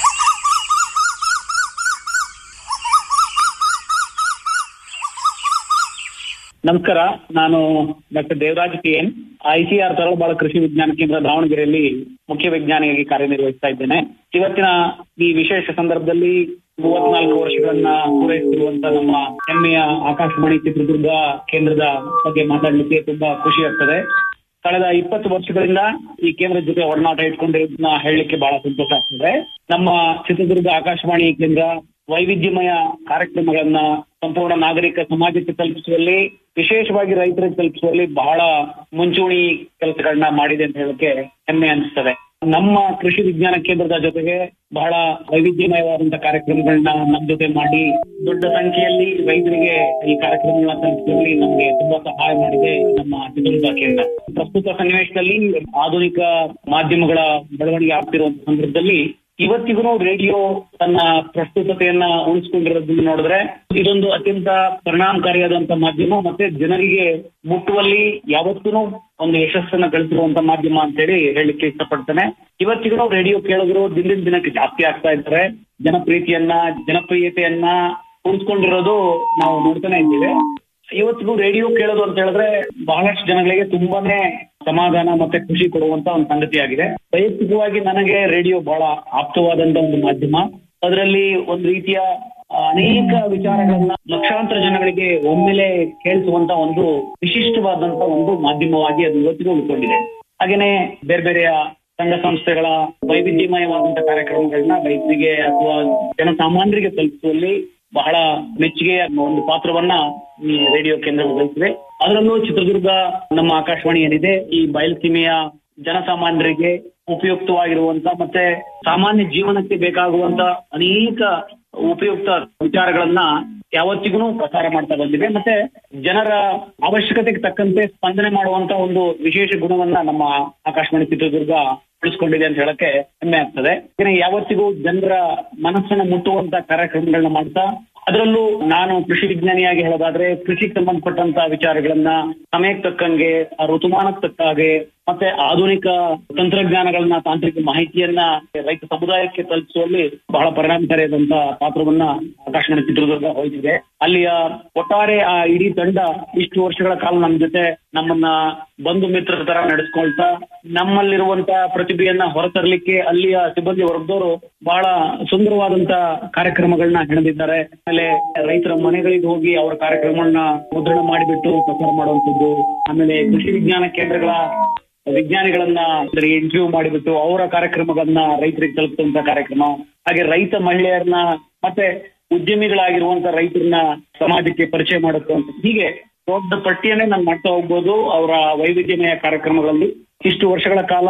ನಮಸ್ಕಾರ ನಾನು doctor Devaraj K N ICR Taralabalu Krishi Vijnana ಕೇಂದ್ರ ದಾವಣಗೆರೆಯಲ್ಲಿ ಮುಖ್ಯ ವಿಜ್ಞಾನಿಯಾಗಿ ಕಾರ್ಯನಿರ್ವಹಿಸ್ತಾ ಇದ್ದೇನೆ ಇವತ್ತಿನ ಈ ವಿಶೇಷ ಸಂದರ್ಭದಲ್ಲಿ ಮೂವತ್ನಾಲ್ಕು ವರ್ಷಗಳನ್ನ ಪೂರೈಸಿರುವಂತ ನಮ್ಮ ಹೆಮ್ಮೆಯ ಆಕಾಶವಾಣಿ ಚಿತ್ರದುರ್ಗ ಕೇಂದ್ರದ ಬಗ್ಗೆ ಮಾತಾಡ್ಲಿಕ್ಕೆ ತುಂಬಾ ಖುಷಿ ಆಗ್ತದೆ ಕಳೆದ ಇಪ್ಪತ್ತು ವರ್ಷಗಳಿಂದ ಈ ಕೇಂದ್ರದ ಜೊತೆ ಒಡನಾಟ ಇಟ್ಕೊಂಡಿರೋದನ್ನ ಹೇಳಲಿಕ್ಕೆ ಬಹಳ ಸಂತೋಷ ಆಗ್ತದೆ ನಮ್ಮ ಚಿತ್ರದುರ್ಗ ಆಕಾಶವಾಣಿ ಕೇಂದ್ರ ವೈವಿಧ್ಯಮಯ ಕಾರ್ಯಕ್ರಮಗಳನ್ನ ಸಂಪೂರ್ಣ ನಾಗರಿಕ ಸಮಾಜಕ್ಕೆ ತಲುಪಿಸುವಲ್ಲಿ ವಿಶೇಷವಾಗಿ ರೈತರಿಗೆ ತಲುಪಿಸುವಲ್ಲಿ ಬಹಳ ಮುಂಚೂಣಿ ಕೆಲಸಗಳನ್ನ ಮಾಡಿದೆ ಅಂತ ಹೇಳಕ್ಕೆ ಹೆಮ್ಮೆ ಅನಿಸ್ತದೆ ನಮ್ಮ ಕೃಷಿ ವಿಜ್ಞಾನ ಕೇಂದ್ರದ ಜೊತೆಗೆ ಬಹಳ ವೈವಿಧ್ಯಮಯವಾದಂತಹ ಕಾರ್ಯಕ್ರಮಗಳನ್ನ ನಮ್ ಜೊತೆ ಮಾಡಿ ದೊಡ್ಡ ಸಂಖ್ಯೆಯಲ್ಲಿ ರೈತರಿಗೆ ಈ ಕಾರ್ಯಕ್ರಮಗಳನ್ನ ತಲುಪಿಸುವಲ್ಲಿ ನಮ್ಗೆ ತುಂಬಾ ಸಹಾಯ ಮಾಡಿದೆ ನಮ್ಮ ಚಿತ್ರದುರ್ಗ ಕೇಂದ್ರ ಪ್ರಸ್ತುತ ಸನ್ನಿವೇಶದಲ್ಲಿ ಆಧುನಿಕ ಮಾಧ್ಯಮಗಳ ಬೆಳವಣಿಗೆ ಆಗ್ತಿರುವಂತ ಸಂದರ್ಭದಲ್ಲಿ ಇವತ್ತಿಗೂ ರೇಡಿಯೋ ತನ್ನ ಪ್ರಸ್ತುತತೆಯನ್ನ ಉಳಿಸ್ಕೊಂಡಿರೋದನ್ನ ನೋಡಿದ್ರೆ ಇದೊಂದು ಅತ್ಯಂತ ಪರಿಣಾಮಕಾರಿಯಾದಂತ ಮಾಧ್ಯಮ ಮತ್ತೆ ಜನರಿಗೆ ಮುಟ್ಟುವಲ್ಲಿ ಯಾವತ್ತೂ ಒಂದು ಯಶಸ್ಸನ್ನ ಗಳಿಸಿರುವಂತ ಮಾಧ್ಯಮ ಅಂತೇಳಿ ಹೇಳಲಿಕ್ಕೆ ಇಷ್ಟಪಡ್ತೇನೆ ಇವತ್ತಿಗೂ ರೇಡಿಯೋ ಕೇಳಿದ್ರು ದಿನದಿಂದ ದಿನಕ್ಕೆ ಜಾಸ್ತಿ ಆಗ್ತಾ ಇದ್ದಾರೆ ಜನಪ್ರೀತಿಯನ್ನ ಜನಪ್ರಿಯತೆಯನ್ನ ಉಳಿಸ್ಕೊಂಡಿರೋದು ನಾವು ನೋಡ್ತಾನೆ ಇದ್ದೀವಿ ಇವತ್ತಿಗೂ ರೇಡಿಯೋ ಕೇಳೋದು ಅಂತ ಹೇಳಿದ್ರೆ ಬಹಳಷ್ಟು ಜನಗಳಿಗೆ ತುಂಬಾನೇ ಸಮಾಧಾನ ಮತ್ತೆ ಖುಷಿ ಕೊಡುವಂತ ಒಂದು ಸಂಗತಿಯಾಗಿದೆ ವೈಯಕ್ತಿಕವಾಗಿ ನನಗೆ ರೇಡಿಯೋ ಬಹಳ ಆಪ್ತವಾದಂತ ಒಂದು ಮಾಧ್ಯಮ ಅದರಲ್ಲಿ ಒಂದು ರೀತಿಯ ಆ, ಅನೇಕ ವಿಚಾರಗಳನ್ನ ಲಕ್ಷಾಂತರ ಜನಗಳಿಗೆ ಒಮ್ಮೆಲೆ ಕೇಳಿಸುವಂತ ಒಂದು ವಿಶಿಷ್ಟವಾದಂತ ಒಂದು ಮಾಧ್ಯಮವಾಗಿ ಅದು ಇವತ್ತಿಗೂ ಉಳ್ಕೊಂಡಿದೆ ಹಾಗೇನೆ ಬೇರೆ ಬೇರೆಯ ಸಂಘ ಸಂಸ್ಥೆಗಳ ವೈವಿಧ್ಯಮಯವಾದಂತ ಕಾರ್ಯಕ್ರಮಗಳನ್ನ ರೈತರಿಗೆ ಅಥವಾ ಜನಸಾಮಾನ್ಯರಿಗೆ ತಲುಪಿಸುವಲ್ಲಿ ಬಹಳ ಮೆಚ್ಚುಗೆಯ ಒಂದು ಪಾತ್ರವನ್ನ ಈ ರೇಡಿಯೋ ಕೇಂದ್ರ ವಹಿಸಿದೆ ಅದರಲ್ಲೂ ಚಿತ್ರದುರ್ಗ ನಮ್ಮ ಆಕಾಶವಾಣಿ ಏನಿದೆ ಈ ಬಯಲುಸೀಮೆಯ ಜನಸಾಮಾನ್ಯರಿಗೆ ಉಪಯುಕ್ತವಾಗಿರುವಂತ ಮತ್ತೆ ಸಾಮಾನ್ಯ ಜೀವನಕ್ಕೆ ಬೇಕಾಗುವಂತ ಅನೇಕ ಉಪಯುಕ್ತ ವಿಚಾರಗಳನ್ನ ಯಾವತ್ತಿಗೂ ಪ್ರಸಾರ ಮಾಡ್ತಾ ಬಂದಿದೆ ಮತ್ತೆ ಜನರ ಅವಶ್ಯಕತೆಗೆ ತಕ್ಕಂತೆ ಸ್ಪಂದನೆ ಮಾಡುವಂತ ಒಂದು ವಿಶೇಷ ಗುಣವನ್ನ ನಮ್ಮ ಆಕಾಶವಾಣಿ ಚಿತ್ರದುರ್ಗ ಉಳಿಸ್ಕೊಂಡಿದೆ ಅಂತ ಹೇಳಕ್ಕೆ ಹೆಮ್ಮೆ ಆಗ್ತದೆ ಯಾಕಂದ್ರೆ ಯಾವತ್ತಿಗೂ ಜನರ ಮನಸ್ಸನ್ನ ಮುಟ್ಟುವಂತ ಕಾರ್ಯಕ್ರಮಗಳನ್ನ ಮಾಡ್ತಾ ಅದರಲ್ಲೂ ನಾನು ಕೃಷಿ ವಿಜ್ಞಾನಿಯಾಗಿ ಹೇಳೋದಾದ್ರೆ ಕೃಷಿಗೆ ಸಂಬಂಧಪಟ್ಟಂತ ವಿಚಾರಗಳನ್ನ ಸಮಯಕ್ಕೆ ತಕ್ಕಂಗೆ ಆ ಋತುಮಾನಕ್ಕೆ ತಕ್ಕ ಹಾಗೆ ಮತ್ತೆ ಆಧುನಿಕ ತಂತ್ರಜ್ಞಾನಗಳನ್ನ ತಾಂತ್ರಿಕ ಮಾಹಿತಿಯನ್ನ ರೈತ ಸಮುದಾಯಕ್ಕೆ ತಲುಪಿಸುವಲ್ಲಿ ಬಹಳ ಪರಿಣಾಮಕಾರಿಯಾದಂತ ಪಾತ್ರವನ್ನ ಆಕಾಶವಾಣಿ ಚಿತ್ರದುರ್ಗ ವಹಿಸಿದೆ ಅಲ್ಲಿಯ ಒಟ್ಟಾರೆ ಆ ಇಡೀ ತಂಡ ಇಷ್ಟು ವರ್ಷಗಳ ಕಾಲ ನಮ್ಮ ಜೊತೆ ನಮ್ಮನ್ನ ಬಂಧು ಮಿತ್ರರ ತರ ನಡೆಸ್ಕೊಳ್ತಾ ನಮ್ಮಲ್ಲಿರುವಂತ ಪ್ರತಿಭೆಯನ್ನ ಹೊರತರಲಿಕ್ಕೆ ಅಲ್ಲಿಯ ಸಿಬ್ಬಂದಿ ವರ್ಗದವರು ಬಹಳ ಸುಂದರವಾದಂತ ಕಾರ್ಯಕ್ರಮಗಳನ್ನ ಹೆಣೆದಿದ್ದಾರೆ ಆಮೇಲೆ ರೈತರ ಮನೆಗಳಿಗೆ ಹೋಗಿ ಅವರ ಕಾರ್ಯಕ್ರಮಗಳನ್ನ ಮುದ್ರಣ ಮಾಡಿಬಿಟ್ಟು ಪ್ರಸಾರ ಮಾಡುವಂತದ್ದು ಆಮೇಲೆ ಕೃಷಿ ವಿಜ್ಞಾನ ಕೇಂದ್ರಗಳ ವಿಜ್ಞಾನಿಗಳನ್ನ ಇಂಟರ್ವ್ಯೂ ಮಾಡಿಬಿಟ್ಟು ಅವರ ಕಾರ್ಯಕ್ರಮಗಳನ್ನ ರೈತರಿಗೆ ತಲುಪುವಂತ ಕಾರ್ಯಕ್ರಮ ಹಾಗೆ ರೈತ ಮಹಿಳೆಯರನ್ನ ಮತ್ತೆ ಉದ್ಯಮಿಗಳಾಗಿರುವಂತ ರೈತರನ್ನ ಸಮಾಜಕ್ಕೆ ಪರಿಚಯ ಮಾಡುವಂತ ಹೀಗೆ ದೊಡ್ಡ ಪಟ್ಟಿಯನ್ನೇ ನಾನು ಮಾಡ್ತಾ ಹೋಗ್ಬೋದು ಅವರ ವೈವಿಧ್ಯಮಯ ಕಾರ್ಯಕ್ರಮಗಳಲ್ಲಿ ಇಷ್ಟು ವರ್ಷಗಳ ಕಾಲ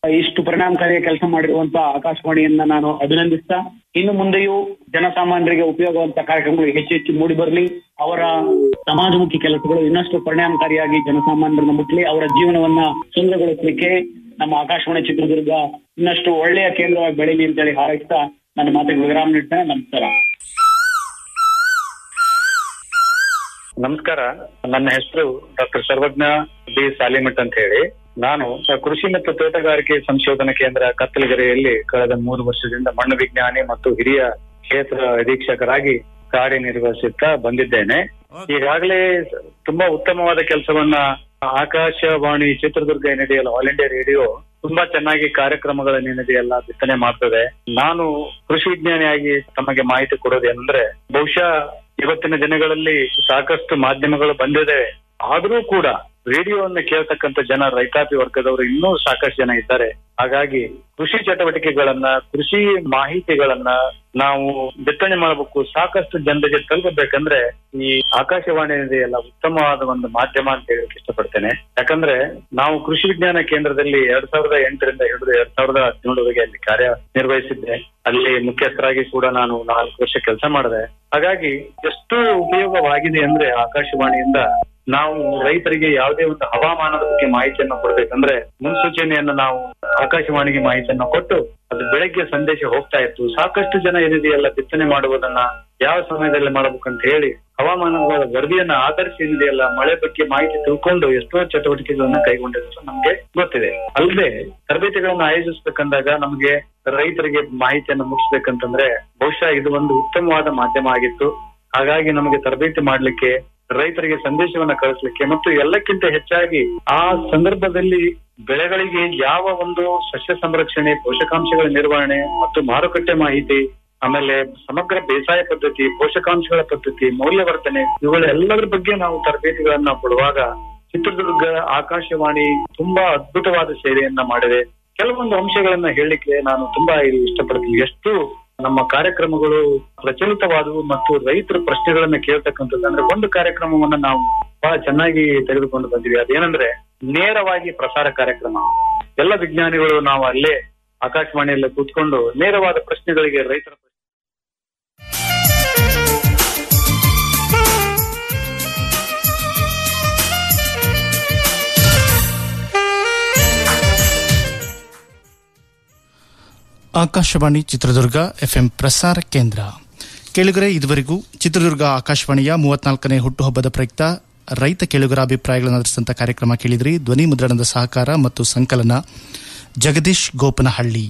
ಇಷ್ಟು ಪರಿಣಾಮಕಾರಿಯ ಕೆಲಸ ಮಾಡಿರುವಂತ ಆಕಾಶವಾಣಿಯನ್ನ ನಾನು ಅಭಿನಂದಿಸ್ತಾ ಇನ್ನು ಮುಂದೆಯೂ ಜನಸಾಮಾನ್ಯರಿಗೆ ಉಪಯೋಗವಂತ ಕಾರ್ಯಕ್ರಮಗಳು ಹೆಚ್ಚು ಹೆಚ್ಚು ಮೂಡಿ ಬರಲಿ ಅವರ ಸಮಾಜಮುಖಿ ಕೆಲಸಗಳು ಇನ್ನಷ್ಟು ಪರಿಣಾಮಕಾರಿಯಾಗಿ ಜನಸಾಮಾನ್ಯರನ್ನ ಮುಟ್ಲಿ ಅವರ ಜೀವನವನ್ನ ಸುಂದರಗೊಳಿಸಲಿಕ್ಕೆ ನಮ್ಮ ಆಕಾಶವಾಣಿ ಚಿತ್ರದುರ್ಗ ಇನ್ನಷ್ಟು ಒಳ್ಳೆಯ ಕೇಂದ್ರವಾಗಿ ಬೆಳೀಲಿ ಅಂತೇಳಿ ಹಾರೈಸ್ತಾ ನನ್ನ ಮಾತಿಗೆ ವಿರಾಮ ನೀಡ್ತೇನೆ ನಮಸ್ಕಾರ ನಮಸ್ಕಾರ ನನ್ನ ಹೆಸರು ಡಾಕ್ಟರ್ ಸರ್ವಜ್ಞ ಬಿ ಸಾಲಿಮಠ್ ಅಂತ ಹೇಳಿ ನಾನು ಕೃಷಿ ಮತ್ತು ತೋಟಗಾರಿಕೆ ಸಂಶೋಧನಾ ಕೇಂದ್ರ ಕತ್ತಲಗೆರೆಯಲ್ಲಿ ಕಳೆದ ಮೂರು ವರ್ಷದಿಂದ ಮಣ್ಣು ವಿಜ್ಞಾನಿ ಮತ್ತು ಹಿರಿಯ ಕ್ಷೇತ್ರ ಅಧೀಕ್ಷಕರಾಗಿ ಕಾರ್ಯನಿರ್ವಹಿಸುತ್ತಾ ಬಂದಿದ್ದೇನೆ ಈಗಾಗಲೇ ತುಂಬಾ ಉತ್ತಮವಾದ ಕೆಲಸವನ್ನ ಆಕಾಶವಾಣಿ ಚಿತ್ರದುರ್ಗ ಏನಿದೆಯಲ್ಲ ಆಲ್ ಇಂಡಿಯಾ ರೇಡಿಯೋ ತುಂಬಾ ಚೆನ್ನಾಗಿ ಕಾರ್ಯಕ್ರಮಗಳನ್ನೇನಿದೆಯಲ್ಲ ಬಿತ್ತನೆ ಮಾಡ್ತದೆ ನಾನು ಕೃಷಿ ವಿಜ್ಞಾನಿಯಾಗಿ ತಮಗೆ ಮಾಹಿತಿ ಕೊಡೋದೇನಂದ್ರೆ ಬಹುಶಃ ಇವತ್ತಿನ ದಿನಗಳಲ್ಲಿ ಸಾಕಷ್ಟು ಮಾಧ್ಯಮಗಳು ಬಂದಿದೆ ಆದರೂ ಕೂಡ ರೇಡಿಯೋವನ್ನು ಕೇಳ್ತಕ್ಕಂಥ ಜನ ರೈತಾಪಿ ವರ್ಗದವರು ಇನ್ನೂ ಸಾಕಷ್ಟು ಜನ ಇದ್ದಾರೆ ಹಾಗಾಗಿ ಕೃಷಿ ಚಟುವಟಿಕೆಗಳನ್ನ ಕೃಷಿ ಮಾಹಿತಿಗಳನ್ನ ನಾವು ಬಿತ್ತನೆ ಮಾಡಬೇಕು ಸಾಕಷ್ಟು ಜನರಿಗೆ ತಲುಪಬೇಕಂದ್ರೆ ಈ ಆಕಾಶವಾಣಿ ಇದೆಯಲ್ಲ ಉತ್ತಮವಾದ ಒಂದು ಮಾಧ್ಯಮ ಅಂತ ಹೇಳಕ್ ಇಷ್ಟಪಡ್ತೇನೆ ಯಾಕಂದ್ರೆ ನಾವು ಕೃಷಿ ವಿಜ್ಞಾನ ಕೇಂದ್ರದಲ್ಲಿ ಎರಡ್ ಸಾವಿರದ ಎಂಟರಿಂದ ಹಿಡಿದು ಎರಡ್ ಸಾವಿರದ ಹದಿನೇಳವರೆಗೆ ಅಲ್ಲಿ ಕಾರ್ಯ ನಿರ್ವಹಿಸಿದ್ದೆ ಅಲ್ಲಿ ಮುಖ್ಯಸ್ಥರಾಗಿ ಕೂಡ ನಾನು ನಾಲ್ಕು ವರ್ಷ ಕೆಲಸ ಮಾಡಿದೆ ಹಾಗಾಗಿ ಎಷ್ಟು ಉಪಯೋಗವಾಗಿದೆ ಅಂದ್ರೆ ಆಕಾಶವಾಣಿಯಿಂದ ನಾವು ರೈತರಿಗೆ ಯಾವುದೇ ಒಂದು ಹವಾಮಾನದ ಬಗ್ಗೆ ಮಾಹಿತಿಯನ್ನು ಕೊಡ್ಬೇಕಂದ್ರೆ ಮುನ್ಸೂಚನೆಯನ್ನ ನಾವು ಆಕಾಶವಾಣಿಗೆ ಮಾಹಿತಿಯನ್ನ ಕೊಟ್ಟು ಅದು ಬೆಳಗ್ಗೆ ಸಂದೇಶ ಹೋಗ್ತಾ ಇತ್ತು ಸಾಕಷ್ಟು ಜನ ಏನಿದೆಯಲ್ಲ ಬಿತ್ತನೆ ಮಾಡುವುದನ್ನ ಯಾವ ಸಮಯದಲ್ಲಿ ಮಾಡಬೇಕಂತ ಹೇಳಿ ಹವಾಮಾನಗಳ ವರದಿಯನ್ನ ಆಧರಿಸಿ ಏನಿದೆಯಲ್ಲ ಮಳೆ ಬಗ್ಗೆ ಮಾಹಿತಿ ತಿಳ್ಕೊಂಡು ಎಷ್ಟೋ ಚಟುವಟಿಕೆಗಳನ್ನ ಕೈಗೊಂಡಿರೋದು ನಮ್ಗೆ ಗೊತ್ತಿದೆ ಅಲ್ಲದೆ ತರಬೇತಿಗಳನ್ನ ಆಯೋಜಿಸ್ಬೇಕಂದಾಗ ನಮಗೆ ರೈತರಿಗೆ ಮಾಹಿತಿಯನ್ನು ಮುಗಿಸ್ಬೇಕಂತಂದ್ರೆ ಬಹುಶಃ ಇದು ಒಂದು ಉತ್ತಮವಾದ ಮಾಧ್ಯಮ ಆಗಿತ್ತು ಹಾಗಾಗಿ ನಮಗೆ ತರಬೇತಿ ಮಾಡ್ಲಿಕ್ಕೆ ರೈತರಿಗೆ ಸಂದೇಶವನ್ನ ಕಳಿಸ್ಲಿಕ್ಕೆ ಮತ್ತು ಎಲ್ಲಕ್ಕಿಂತ ಹೆಚ್ಚಾಗಿ ಆ ಸಂದರ್ಭದಲ್ಲಿ ಬೆಳೆಗಳಿಗೆ ಯಾವ ಒಂದು ಸಸ್ಯ ಸಂರಕ್ಷಣೆ ಪೋಷಕಾಂಶಗಳ ನಿರ್ವಹಣೆ ಮತ್ತು ಮಾರುಕಟ್ಟೆ ಮಾಹಿತಿ ಆಮೇಲೆ ಸಮಗ್ರ ಬೇಸಾಯ ಪದ್ಧತಿ ಪೋಷಕಾಂಶಗಳ ಪದ್ಧತಿ ಮೌಲ್ಯವರ್ಧನೆ ಇವುಗಳೆಲ್ಲದರ ಬಗ್ಗೆ ನಾವು ತರಬೇತಿಗಳನ್ನ ಕೊಡುವಾಗ ಚಿತ್ರದುರ್ಗ ಆಕಾಶವಾಣಿ ತುಂಬಾ ಅದ್ಭುತವಾದ ಸೇವೆಯನ್ನ ಮಾಡಿದೆ ಕೆಲವೊಂದು ಅಂಶಗಳನ್ನ ಹೇಳಲಿಕ್ಕೆ ನಾನು ತುಂಬಾ ಇಲ್ಲಿ ಇಷ್ಟಪಡ್ತೀನಿ ಎಷ್ಟು ನಮ್ಮ ಕಾರ್ಯಕ್ರಮಗಳು ಪ್ರಚಲಿತವಾದವು ಮತ್ತು ರೈತರ ಪ್ರಶ್ನೆಗಳನ್ನ ಕೇಳ್ತಕ್ಕಂಥದ್ದು ಅಂದ್ರೆ ಒಂದು ಕಾರ್ಯಕ್ರಮವನ್ನ ನಾವು ಬಹಳ ಚೆನ್ನಾಗಿ ತೆಗೆದುಕೊಂಡು ಬಂದಿವಿ ಅದೇನಂದ್ರೆ ನೇರವಾಗಿ ಪ್ರಸಾರ ಕಾರ್ಯಕ್ರಮ ಎಲ್ಲ ವಿಜ್ಞಾನಿಗಳು ನಾವು ಅಲ್ಲೇ ಆಕಾಶವಾಣಿಯಲ್ಲೇ ಕೂತ್ಕೊಂಡು ನೇರವಾದ ಪ್ರಶ್ನೆಗಳಿಗೆ ರೈತರ ಆಕಾಶವಾಣಿ ಚಿತ್ರದುರ್ಗ ಎಫ್ಎಂ ಪ್ರಸಾರ ಕೇಂದ್ರ ಕೇಳುಗರೆ ಇದುವರೆಗೂ ಚಿತ್ರದುರ್ಗ ಆಕಾಶವಾಣಿಯ ಮೂವತ್ನಾಲ್ಕನೇ ಹುಟ್ಟುಹಬ್ಬದ ಪ್ರಯುಕ್ತ ರೈತ ಕೇಳುಗರ ಅಭಿಪ್ರಾಯಗಳನ್ನು ಆಧರಿಸಿದಂಥ ಕಾರ್ಯಕ್ರಮ ಕೇಳಿದ್ರಿ ಧ್ವನಿ ಮುದ್ರಣದ ಸಹಕಾರ ಮತ್ತು ಸಂಕಲನ ಜಗದೀಶ್ ಗೋಪನಹಳ್ಳಿ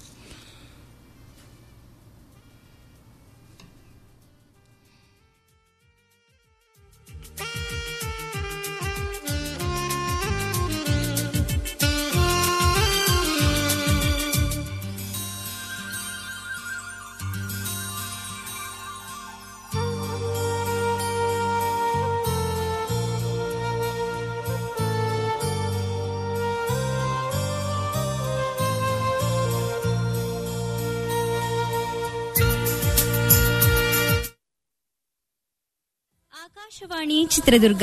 ಆಕಾಶವಾಣಿ ಚಿತ್ರದುರ್ಗ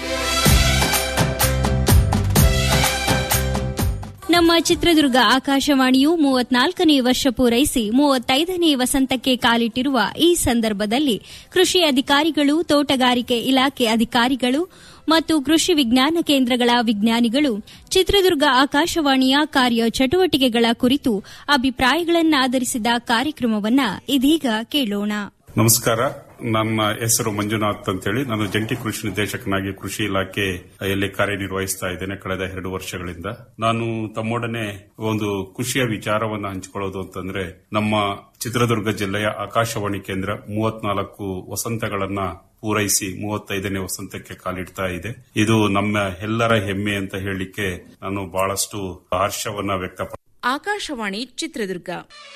ನಮ್ಮ ಚಿತ್ರದುರ್ಗ ಆಕಾಶವಾಣಿಯು ಮೂವತ್ನಾಲ್ಕನೇ ವರ್ಷ ಪೂರೈಸಿ ಮೂವತ್ತೈದನೇ ವಸಂತಕ್ಕೆ ಕಾಲಿಟ್ಟಿರುವ ಈ ಸಂದರ್ಭದಲ್ಲಿ ಕೃಷಿ ಅಧಿಕಾರಿಗಳು ತೋಟಗಾರಿಕೆ ಇಲಾಖೆ ಅಧಿಕಾರಿಗಳು ಮತ್ತು ಕೃಷಿ ವಿಜ್ಞಾನ ಕೇಂದ್ರಗಳ ವಿಜ್ಞಾನಿಗಳು ಚಿತ್ರದುರ್ಗ ಆಕಾಶವಾಣಿಯ ಕಾರ್ಯ ಚಟುವಟಿಕೆಗಳ ಕುರಿತು ಅಭಿಪ್ರಾಯಗಳನ್ನಾಧರಿಸಿದ ಕಾರ್ಯಕ್ರಮವನ್ನ ಇದೀಗ ಕೇಳೋಣ ನಮಸ್ಕಾರ ನನ್ನ ಹೆಸರು ಮಂಜುನಾಥ್ ಅಂತೇಳಿ ನಾನು ಜಂಟಿ ಕೃಷಿ ನಿರ್ದೇಶಕನಾಗಿ ಕೃಷಿ ಇಲಾಖೆಯಲ್ಲಿ ಕಾರ್ಯನಿರ್ವಹಿಸ್ತಾ ಇದ್ದೇನೆ ಕಳೆದ ಎರಡು ವರ್ಷಗಳಿಂದ ನಾನು ತಮ್ಮೊಡನೆ ಒಂದು ಖುಷಿಯ ವಿಚಾರವನ್ನು ಹಂಚಿಕೊಳ್ಳೋದು ಅಂತಂದ್ರೆ ನಮ್ಮ ಚಿತ್ರದುರ್ಗ ಜಿಲ್ಲೆಯ ಆಕಾಶವಾಣಿ ಕೇಂದ್ರ ಮೂವತ್ನಾಲ್ಕು ವಸಂತಗಳನ್ನ ಪೂರೈಸಿ ಮೂವತ್ತೈದನೇ ವಸಂತಕ್ಕೆ ಕಾಲಿಡ್ತಾ ಇದೆ ಇದು ನಮ್ಮ ಎಲ್ಲರ ಹೆಮ್ಮೆ ಅಂತ ಹೇಳಲಿಕ್ಕೆ ನಾನು ಬಹಳಷ್ಟು ಹರ್ಷವನ್ನ ವ್ಯಕ್ತಪಡಿಸ್ತೇನೆ ಆಕಾಶವಾಣಿ ಚಿತ್ರದುರ್ಗ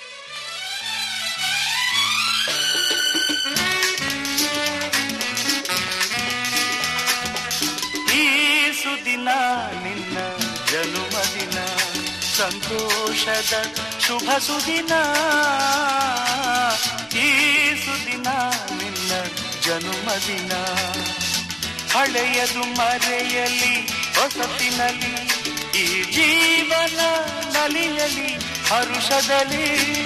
ಈ ಸುದಿನ ನಿನ್ನ ಜನುಮದಿನ ಸಂತೋಷದ ಶುಭ ಸುದಿನ ಈ ಸುದಿನ ನಿನ್ನ ಜನುಮದಿನ ಹಳೆಯದು ಮರೆಯಲಿ ಹೊಸತಿನಲ್ಲಿ ಈ ಜೀವನ ನಲಿ ನಲಿಯಲಿ ಹರುಷದಲ್ಲಿ